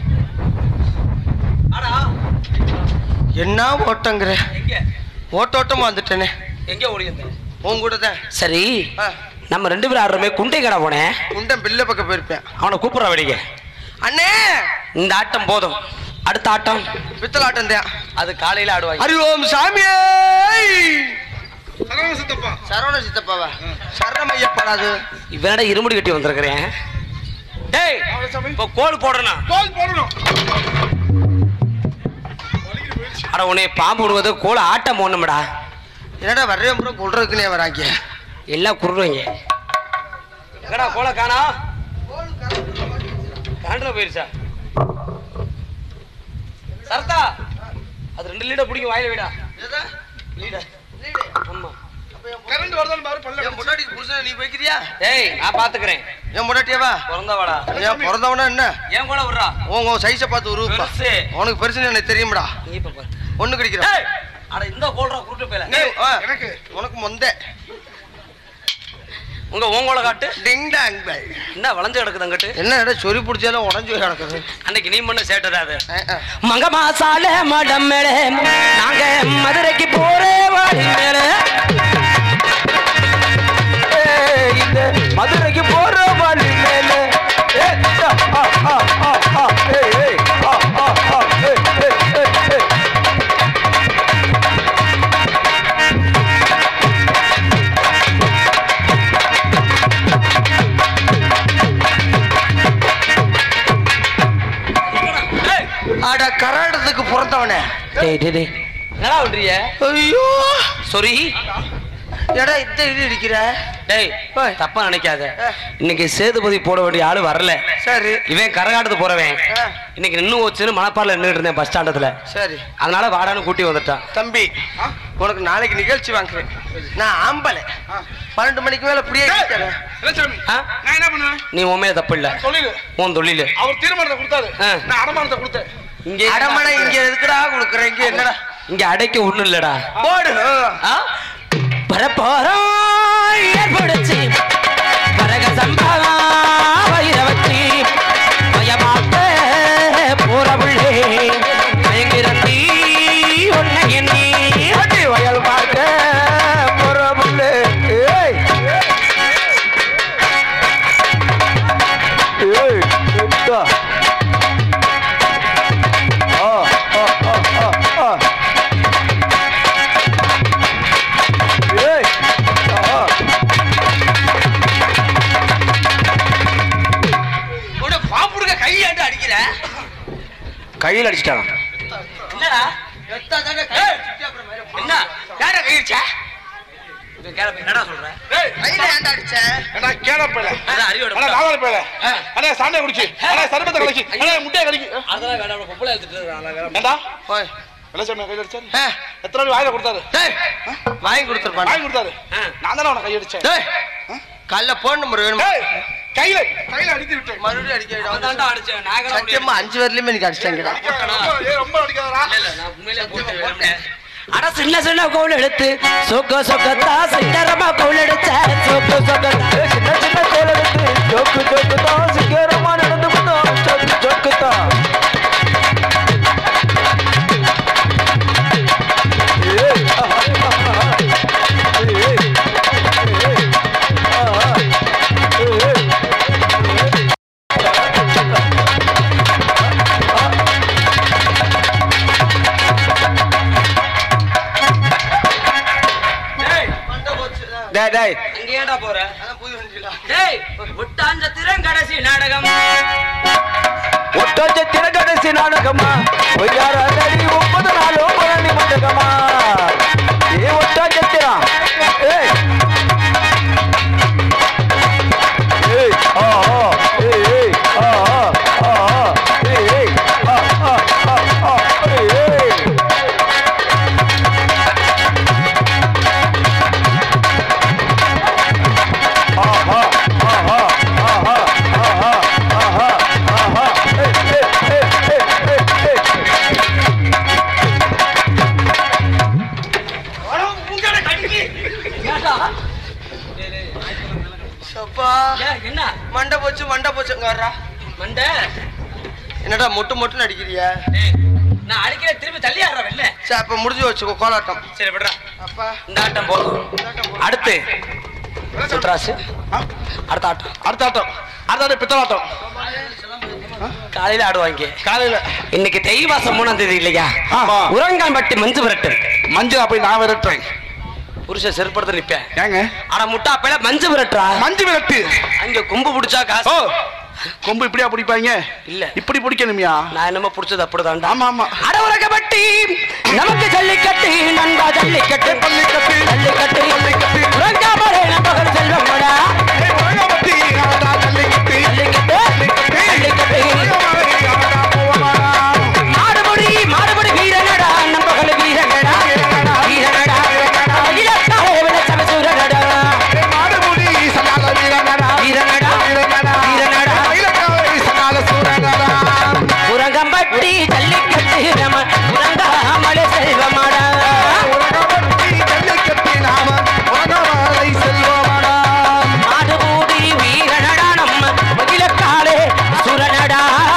ஆடா என்ன ஓட்டங்கிற எங்க ஓட்டோட்டமா வந்துட்டேனே எங்க ஓடி வந்த உன் கூட தான் சரி ஆ, நம்ம ரெண்டு பேரும் ஆடுறோமே குண்டை கடை போனேன் குண்டன் பில்ல பக்கம் போயிருப்பேன் அவனை கூப்பிடுற வெடிங்க அண்ணே இந்த ஆட்டம் போதும் அடுத்த ஆட்டம் பித்தலாட்டம் தான் அது காலையில ஆடுவாங்க ஹரி ஓம் சாமியே சரவண சித்தப்பா சரவண சித்தப்பாவா சரணம் ஐயப்படாது இவனடா இருமுடி கட்டி வந்திருக்கிறேன் டேய் இப்போ கோல் போடுறனா கோல் போடணும் அட உன்னை பாம்பு விடுவது கோல ஆட்டம் போடணும்டா என்னடா வர்றே முறை கொள்றதுக்குனே வராங்க எல்லாம் குருடுவீங்க எங்கடா கோல காணா கரண்ட்ல போயிருச்சா சரத்தா அது ரெண்டு லீடர் பிடிக்கும் வாயில விடா லீடர் ஆமா கரண்ட் வருதான்னு பாரு பல்ல என் முன்னாடிக்கு புருஷன் நீ வைக்கிறியா டேய் நான் பாத்துக்கிறேன் என் முன்னாட்டியவா பிறந்த வாடா ஏன் பிறந்தவனா என்ன ஏன் கூட விடுறா உங்க சைஸை பார்த்து உருவப்பா பெருசு. உனக்கு பெருசுன்னு எனக்கு தெரியும்டா நீ இப்ப பாரு ஒண்ணு கிடைக்கிறா டேய் அட இந்த கோல்ரா குருட்டு பேல எனக்கு உனக்கு மொந்த உங்க ஓங்கோல காட்டு டிங் டாங் பை. என்ன வளைஞ்சு கிடக்குது அங்கிட்டு என்ன இடம் சொறி பிடிச்சாலும் உடஞ்சு போய் கிடக்குது அன்னைக்கு நீ பண்ண சேட்டடா அது அஹ், அஹ். மங்க மாசால மடம் மேல நாங்க மதுரைக்கு போறே வாடி மேல ஏய், இந்த மதுரைக்கு போற வாடி மேல ஏ, ஆ, ஆ, ஆ, ஆ, ஆ, ஏய், ஏய், ஆ, ஆ, ஆ, ஏய், ஏய், ஏய், ஏய். அட கராடத்துக்கு பிறந்தவனே டேய் டேய் டேய் என்னடா பண்றீங்க ஐயோ சொரி எடா இந்த இது அடிக்கிற டேய் ஓய். தப்பா நினைக்காத இன்னைக்கு சேதுபதி போட வேண்டிய ஆளு வரல சரி இவன் கரகாட்டத்து போறவன் ஆ. இன்னைக்கு நின்னு வச்சுன்னு மணப்பாறையில் நின்றுட்டு இருந்தேன் பஸ் ஸ்டாண்டத்துல சரி அதனால வாடான்னு கூட்டி வந்துட்டான் தம்பி உனக்கு நாளைக்கு நிகழ்ச்சி வாங்குறேன் நான் ஆம்பளை பன்னெண்டு மணிக்கு மேல புரிய இளச்சாமி ஆ? நான் என்ன பண்ணுவேன் நீ உண்மையில தப்பு இல்ல தொழில் உன் தொழிலு அவர் தீர்மானத்தை கொடுத்தாரு ஆ. நான் அடமானத்தை கொடுத்தேன் இங்க அடமனை இங்க எதுக்குடா கொடுக்குறேன் இங்க என்னடா இங்க அடைக்க ஒண்ணும் இல்லடா போடு ஆ? பரப்போரம் ஏற்படுத்தி பரக சம்பவா வைரவத்தி பயமாத்த போறவுள்ளே மயங்கிறந்தி உன்னை எண்ணி அடி வயல் பார்க்க போறவுள்ளே ஏய் ஏய் எத்தா ஆ ஆ ஆ ஆ ஆ ஏய் ஆ கையில் அடிச்சிட்டாங்க என்னடா என்ன யாரா கையிடுச்சா என்னடா சொல்ற கையில ஏன்டா அடிச்ச ஏண்டா கேளப்பையில அதான் அறிவோட அண்ணா நாவல் பேல அண்ணா சாண்டை குடிச்சு அண்ணா சர்பத்தை கலக்கி அண்ணா முட்டையை கலக்கி அதெல்லாம் வேண்டாம் பொம்பளை எடுத்துட்டு இருக்காங்க ஏண்டா போய் வெள்ளச்சாமி கையில் அடிச்சாரு ஏ, எத்தனை வாட்டி வாயில கொடுத்தாரு டேய், வாங்கி கொடுத்துருப்பான் வாங்கி கொடுத்தாரு நான் தானே அவனை கையடிச்சேன் டேய் கல்ல போன் நம்பர் வேணுமா ஏய், கையில கையில அடித்து விட்டேன் மறுபடியும் அடிக்க அவன்தான்டா அடிச்சேன் நாங்க சத்தியமா அஞ்சு வரலையுமே எனக்கு அடிச்சிட்டாங்கடா ரொம்ப ஏய், ரொம்ப அடிக்காதடா நான் உண்மையிலே போட்டு அட சின்ன சின்ன கோல் எடுத்து சொக்க சொக்கத்தா சைத்தரமா கோல் எடுத்த சொக்க சொக்கத்தா சின்ன சின்ன கோல் எடுத்து ஜோக்கு ஜோக்கு தான் சிங்கரமா நடந்து வந்தோம் ஜோக்கு ஜோக்கு தான் ஏய், ஆஹா, ஆஹா, ஏய், ஏய், ஏய், ஆஹா, ஏய், டேய் டேய் அங்க ஏன்டா போற அதான் புது வண்டியில டேய் விட்டாஞ்ச திறங்கடைசி நாடகம் ஒட்டாச்ச தினகடைசி நாடகமா ஒய்யார அடி ஒன்பது நாளும் பழனி மண்டகமா ஏ ஒட்டாச்ச திரா ஏய் ஏய் ஆ ஆ ஏய் ஏய் ஆ ஆ ஆ ஆ ஏய் ஏய் ஆ ஆ ஆ ஆ ஏய் ஏய் ஆஹா ஆஹா ஆஹா ஆஹா ஆஹா ஆஹா ஏய் ஏய் ஏய் ஏய் ஏய் சப்பா ஏன், என்ன மண்டை போச்சு மண்டை போச்சுங்க வர்றா மண்டை என்னடா மொட்டு மொட்டுன்னு அடிக்கிறியா டேய், நான் அடிக்கிற திரும்பி தள்ளி ஆடுற வெளில சரி அப்ப முடிஞ்சு வச்சுக்கோ கோலாட்டம் சரி விடுறா அப்பா இந்த ஆட்டம் போதும் அடுத்து சுத்ராசு அடுத்த ஆட்டம் அடுத்த ஆட்டம் அடுத்த ஆட்டம் பித்தலாட்டம் காலையில ஆடுவாங்க காலையில இன்னைக்கு தை மாசம் மூணாம் தேதி இல்லையா ஆமா. உரங்கான்பட்டி மஞ்சு விரட்டு மஞ்சள் போய் நான் விரட்டுறேன் புருஷன் செருப்படுத்த நிப்பேன் ஏங்க ஆனா முட்டா பேல மஞ்சு விரட்டுறா மஞ்சு விரட்டு அங்க கொம்பு பிடிச்சா ஓ காசு கொம்பு இப்படியா பிடிப்பாங்க இல்ல. இப்படி பிடிக்கணுமியா நான் என்னமோ பிடிச்சது அப்படிதான்டா ஆமா ஆமா அட உலகப்பட்டி நமக்கு ஜல்லிக்கட்டு நண்பா ஜல்லிக்கட்டு பள்ளிக்கட்டு ஜல்லிக்கட்டு பள்ளிக்கட்டு உறங்காமலே நம்பகல் செல்வமடா ஏய், உலகப்பட்டி, ஆடா, ஜல்லிக்கட்டு. ஜல்லிக்கட்டு ஜல்லிக்கட்டு மாடுபடி மாடுபடி வீரனடா நம்பகல் வீரனடா வீரனடா அகிலத்தாலே விளச்சம சூரனடா ஏய், மாடுபுலி, சனால வீரனடா. வீரனடா வீரனடா. வீரனடா மயிலக்காவை, சனால சூரனடா. உறங்கம்பட்டி ஜல்லிக்கட்டு நம்ம உறங்காமலே செல்வமடா உலகப்பட்டி, ஜல்லிக்கட்டு நாம உலகவாழை செல்வமடா. மாடுபூடி வீரனடா நம்ம மகிழக்காலே சுரனடா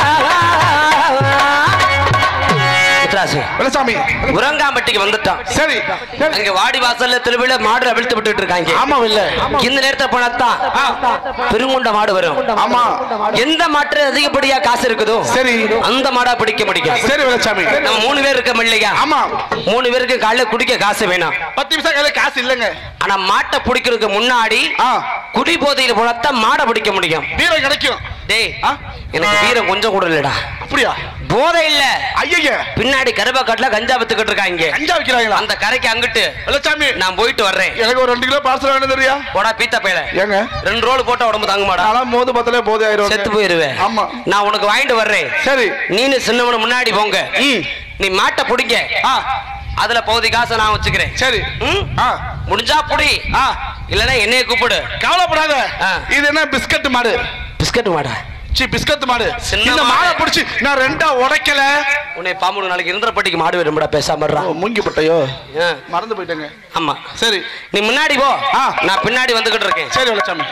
முத்துராசு வெள்ளசாமி உறங்காம்பட்டிக்கு வந்துட்டான் சரி சரி. அங்க வாடி வாசல்ல திருவிழா மாடு அவிழ்த்து விட்டுட்டு இருக்காங்க ஆமா இல்ல இந்த நேரத்தை போனாத்தான் பெருங்குண்ட மாடு வரும் ஆமா எந்த மாட்டு அதிகப்படியா காசு இருக்குதோ சரி அந்த மாடா பிடிக்க முடியும் சரி வெள்ளசாமி நம்ம மூணு பேர் இருக்கோம் இல்லையா ஆமா மூணு பேருக்கு காலைல குடிக்க காசு வேணும் பத்து நிமிஷம் கையில காசு இல்லைங்க ஆனா மாட்டை பிடிக்கிறதுக்கு முன்னாடி ஆ குடி போதையில போனாத்தான் மாடை பிடிக்க முடியும் வீரம் கிடைக்கும் டேய் ஆ? எனக்கு வீரம் கொஞ்சம் கூட இல்லடா அப்படியா போதை இல்ல ஐயய்ய பின்னாடி கருப்பாக்காட்டுல கஞ்சா வித்துக்கிட்டு இருக்காங்க கஞ்சா வைக்கிறாங்களா அந்த கரைக்கு அங்கிட்டு வெள்ளச்சாமி நான் போயிட்டு வர்றேன் எனக்கு ஒரு ரெண்டு கிலோ பார்சல் வேணும் தெரியா போடா பீத்த பையல ஏங்க ரெண்டு ரோல் போட்டா உடம்பு தாங்க மாடா நான்லாம் மோது பத்தலே போதே ஆயிரும் செத்து போயிருவேன் ஆமா நான் உனக்கு வாங்கிட்டு வர்றேன் சரி நீனு சின்னவன முன்னாடி போங்க ம் நீ மாட்டை பிடிங்க ஆ அதுல பகுதி காசை நான் வச்சுக்கிறேன் சரி ம்? ஆ முடிஞ்சா புடி ஆ இல்லனா என்னைய கூப்பிடு கவலைப்படாத ஆ. இது என்ன பிஸ்கட் மாடு பிஸ்கட் மாடா சி பிஸ்கட் மாடு சின்ன இந்த மாடு. மாடை பிடிச்சி நான் ரெண்டா உடைக்கல உன்னை பாம்பு நாளைக்கு இருந்தப்பட்டிக்கு மாடு வரும்டா பேசாம இருடா. ஓ, மூங்கி பட்டையோ ஆ, மறந்து போயிட்டேங்க ஆமா சரி நீ முன்னாடி போ ஆ. நான் பின்னாடி வந்துகிட்டு இருக்கேன் சரி வெள்ளச்சாமி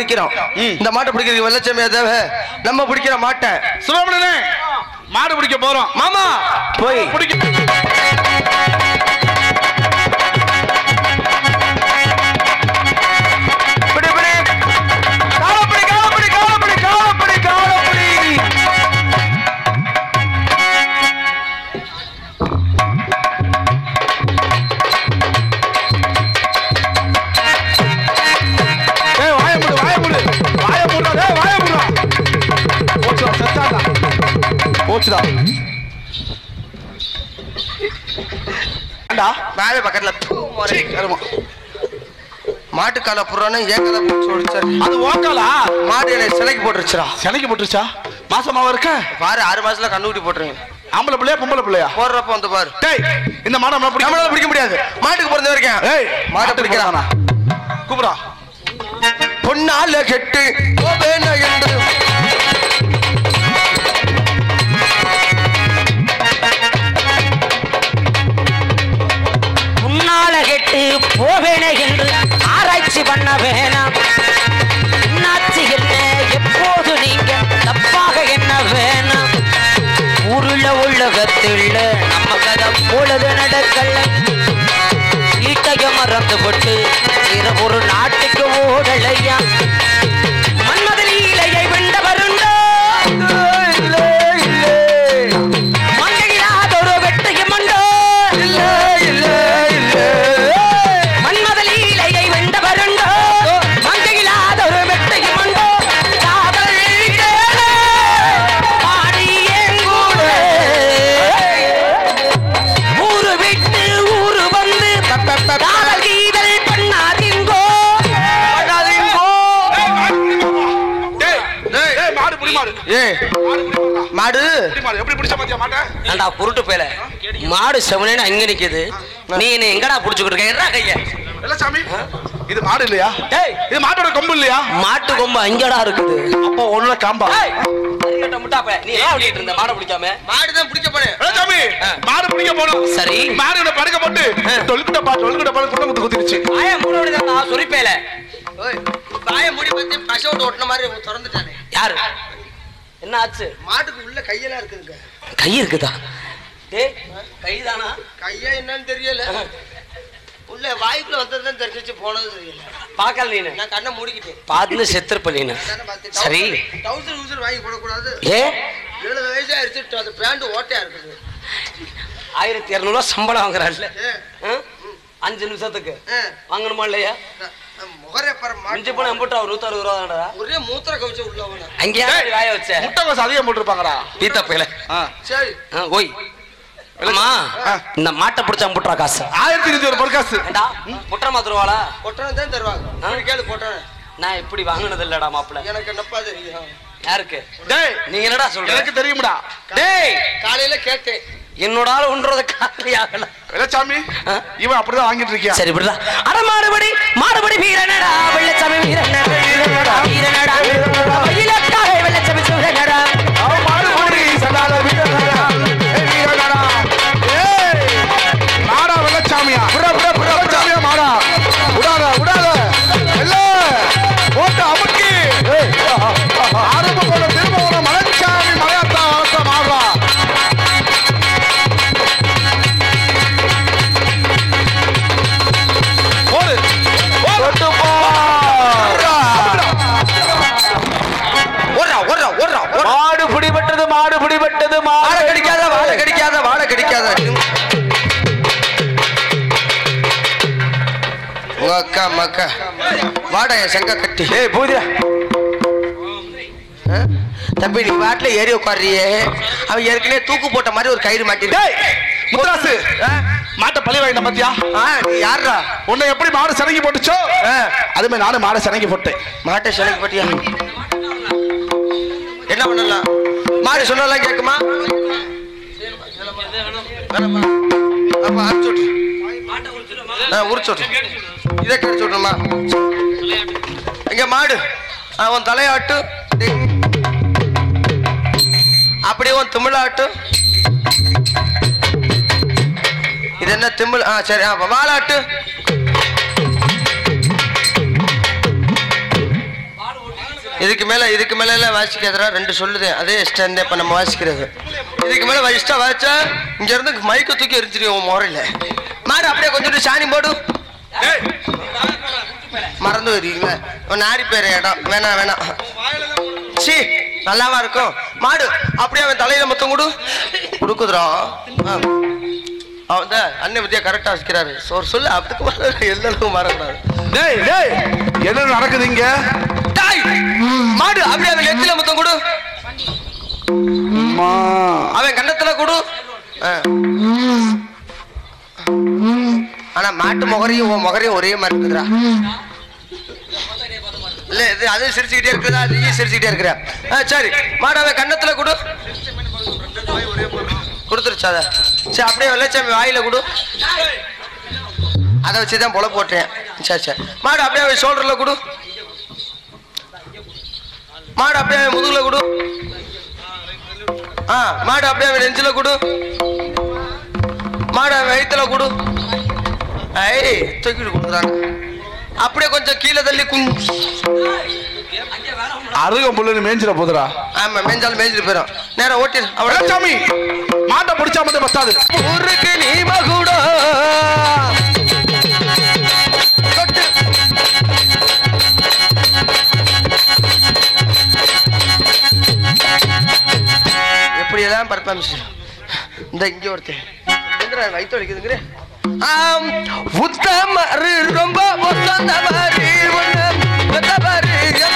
பிடிக்கிறோம் இந்த மாட்டை பிடிக்கிறதுக்கு வெள்ளச்சமையா தேவை நம்ம பிடிக்கிற மாட்டை சுப்பிரமணியனே மாடு பிடிக்க போறோம் மாமா போய் பிடிக்க பிடி பிடி காலப்படி காலப்படி காலப்படி காலப்படி காலப்படி ஏய் வாய மூடு வாய மூடு வாய மூடுடா டேய் வாய மூடுடா போச்சுடா செத்தாடா போச்சுடா ஏண்டா மேலே பக்கத்துல தூ, மொறை. சீ, கருமம். மாட்டுக்கால புறான்னு ஏக்கதை பிடிச்சி ஓடிச்சாரு அது ஓக்காலா மாடு என்னை சிலைக்கு போட்டுருச்சுடா சிலைக்கு போட்டுருச்சா மாசமாவா இருக்க பாரு ஆறு மாசத்துல கண்டுபிடி போட்டுருங்க ஆம்பளை பிள்ளையா பொம்பளை பிள்ளையா போடுறப்ப வந்து பாரு டேய் இந்த மாடை நம்மள பிடிக்க நம்மளால பிடிக்க முடியாது மாட்டுக்கு பிறந்த வரைக்கும் ஏய் மாட்டை பிடிக்கிறானா கூப்பிடா பொன்னால கெட்டு போவேன என்று முன்னால கெட்டு போவேனே என்று ஆராய்ச்சி பண்ண வேணாம் என்னாச்சு என்ன எப்போது நீங்க தப்பாக என்ன வேணாம் ஊருள்ள உலகத்தில் நம்ம கதை பொழுது நடக்கல ஈட்டைய மறந்து போட்டு வேற ஒரு நாட்டுக்கு ஓடலையா மன்மதன் இலையை வெண்டவருண்டோ மங்கையிலாதொரு வெட்டுக்கு மண்டோ மன்மதன் இலையை வெண்டவருண்டோ மங்கையிலாதொரு வெட்டுக்கு மண்டோ காதல் கேளு, பாடி எங்கூட. ஊரு விட்டு ஊரு வந்து காதல் கீதல் பண்ணாதீங்கோ டேய் டேய் டேய் மாடு புடி மாடு ஏய் மாடு புடி மாடுடா. மாடு புடி மாடு எப்படி பிடிச்ச பாத்தியா மாட்டை ஏண்டா குருட்டு பேல மாடு செவனேன்னு அங்க நிக்குது நீ என்ன எங்கடா புடிச்சுக்கிட்டு இருக்க என்ன கைய வெள்ளச்சாமி இது மாடு இல்லையா டேய் இது மாட்டோட கொம்பு இல்லையா மாட்டு கொம்பு அங்கடா இருக்குது அப்போ ஒண்ணுல காம்பா ஏய், அறிகட்ட முட்டாப்ப, நீ ஏன் ஓடிட்டு இருந்த மாடை பிடிக்காம மாடு தான் பிடிக்க போனேன் வெள்ளச்சாமி மாடு பிடிக்க போனோம் சரி. மாடு படுக்க போட்டு தொல்குட்ட பா தொல்குட்ட பால் குட்ட குத்து குத்திருச்சு ஆயா மூணு மணி சொரிப்பேல ஓய் வாய மூடி பார்த்து பசோட ஒட்டின மாதிரி திறந்துட்டானே யாரு என்ன ஆச்சு மாட்டுக்கு உள்ள கையெல்லாம் இருக்குதுங்க கை இருக்குதா டேய் கைதானா கையா என்னன்னு தெரியல உள்ள வாய்க்குள்ள வந்ததுதான் தெரிஞ்சிச்சு போனது தெரியல பாக்கல நீனு நான் கண்ணை மூடிக்கிட்டேன் பார்த்து செத்துருப்ப நீனு தானே பார்த்தேன். சரி டவுசர் ஊசர் வாங்கி போடக்கூடாது ஏ எழுபது வயசு ஆயிடுச்சு அது பேண்ட் ஓட்டையா இருக்குது ஆயிரத்தி இரநூறுவா சம்பளம் வாங்குறாள்ல ஏ, ஆ? அஞ்சு நிமிஷத்துக்கு ஏ, வாங்கணுமா இல்லையா நான் முகரே பாரு அஞ்சு மாட்டு பணம் எம்பிட்டா ஒரு நூத்தறுபது ரூபா தானடா ஒரே மூத்திர கவிச்சு உள்ளவன அங்கேயா டேய், வாய வச்ச முட்டை கோசம் அதிகம் போட்டுருப்பாங்கடா பீத்த பேல சரி ஓய் அம்மா ஆ. இந்த மாட்டை பிடிச்சா முட்டுறா காசு ஆயிரத்தி இருநூத்தி ஒரு பொற்காசு ஏண்டா முட்டுற மாத்துருவாளா கொட்டனை தான் தருவாங்க அப்படி கேளு கொட்டனை நான் இப்படி வாங்கினது இல்லடா மாப்பிள்ள எனக்கு என்னப்பா தெரியும் யாருக்கு டேய் நீங்க என்னடா சொல்ற எனக்கு தெரியும்டா டேய் காலையில கேட்டேன் என்னோட ஆள் ஒன்றத காரணி ஆகல வெள்ளச்சாமி ஆ? இவன் அப்படிதான் வாங்கிட்டு இருக்கியா சரி விடுடா அட மாடுபடி மாடுபடி வீரனடா வெள்ளச்சாமி வீரனடா வீரனடா வெயிலக்காக வெள்ளச்சாமி சூரனடா அவன் மாடு போடி சண்டால வீரனாடா. ஏய், வீரனாடா. ஏய், மாடா வெள்ளச்சாமியா புறா புறா புறா வெள்ளச்சாமியா மாடா விடாத விடாத இல்ல போட்டு அமுக்கி ஆரம்ப போல திரும்ப ஒரு மலைச்சாமி மலையாத்தா வளர்த்த மாடா போடு போட்டு போ ஓடுறா ஓடுறா ஓடுறா ஓடுறா மாடு பிடிபட்டது மாடு பிடிபட்டது வாழை மாடு கடிக்காத வாழை கடிக்காத வாழை கடிக்காத உங்க அக்கா மக்கா வாடா என் சங்க கட்டி ஏய் பூதிரா ஆ? தம்பி நீ வாட்டில் ஏறி உட்காரியே அவன் ஏற்கனவே தூக்கு போட்ட மாதிரி ஒரு கயிறு மாட்டி டேய் முத்தராசு மாட்டை பழி வாங்கிட்ட பாத்தியா ஆ நீ யாரா உன்னை எப்படி மாடு சனங்கி போட்டுச்சோ ஆ. அது மாதிரி நானும் மாடை சனங்கி போட்டேன் மாட்டை சிலைக்கு பட்டியா என்ன பண்ணலாம் மாடு சொன்னலாம் கேட்குமா வேணாமா? அப்ப அனுப்பிச்சு விட்டு. ஆ, உரிச்சு விட்டு. இதை கடிச்சு விட்டுமா இங்க மாடு அவன் தலையாட்டு டிங். அப்படியே உன் திமிழாட்டு இது என்ன திமிழ் ஆ சரி ஆ வாலாட்டு இதுக்கு மேல இதுக்கு மேல எல்லாம் வாசிக்காதரா ரெண்டு சொல்லுது அதே இஷ்டம் இப்ப நம்ம வாசிக்கிறது இதுக்கு மேல இஷ்டா வாசிச்சா இங்க இருந்து மைக்க தூக்கி எரிஞ்சிருவோம் உன் முறையில மாடு அப்படியே கொஞ்சம் சாணி போடு மறந்து வருவீங்களா உன் நாரி பேர் இடம் வேணாம் வேணாம் சி நல்லாவா இருக்கும் மாடு அப்படியே அவன் தலையில மொத்தம் கொடு கொடுக்குதுரா அவன் தான் அண்ணன் பத்தியா கரெக்டா வச்சுக்கிறாரு சோறு சொல்லு அதுக்கு மேல எல்லாருக்கும் மாறக்கூடாது டேய் டேய் என்ன நடக்குது இங்க தாய் மாடு அப்படியே அவன் நெத்தில மொத்தம் கொடு அம்மா அவன் கண்ணத்துல கொடு ஆ. ஆனா மாட்டு முகரையும் உன் முகரையும் ஒரே மாதிரி இருக்குதுடா இல்ல இது அது சிரிச்சுக்கிட்டே இருக்குதா நீயும் சிரிச்சுக்கிட்டே இருக்கிற ஆ, சரி மாடு அவன் கண்ணத்துல கொடு கொடுத்துருச்சு அத சரி அப்படியே வெள்ளச்சாமி வாயில கொடு அதை வச்சு தான் பொல போட்டேன் சரி சரி மாடு அப்படியே அவன் ஷோல்டர்ல கொடு மாடு அப்படியே அவன் முதுகுல கொடு ஆ மாடு அப்படியே அவன் நெஞ்சில கொடு மாடு அவன் வயித்துல கொடு ஐ தூக்கிட்டு கொடுக்குறாங்க அப்படியே கொஞ்சம் கீழே தள்ளி குங் அருகம் புல்லுன்னு மேய்ஞ்சிட போதுடா ஆமா மேஞ்சாலும் மேய்ஞ்சிட்டு போயிடும் நேரம் ஓட்டி அவ்வளோ சாமி மாட்டை பிடிச்சா மட்டும் பத்தாது ஊருக்கு நீ மகுடோ தொட்டு எப்படியெல்லாம் பர்ஃபார்மன்ஸ் இந்த இங்க ஒருத்தன் எந்திரா வயிற்று வலிக்குதுங்கிற ஆம் உத்தமரு ரொம்ப உத்தமரு ஒண்ணு உத்தமரு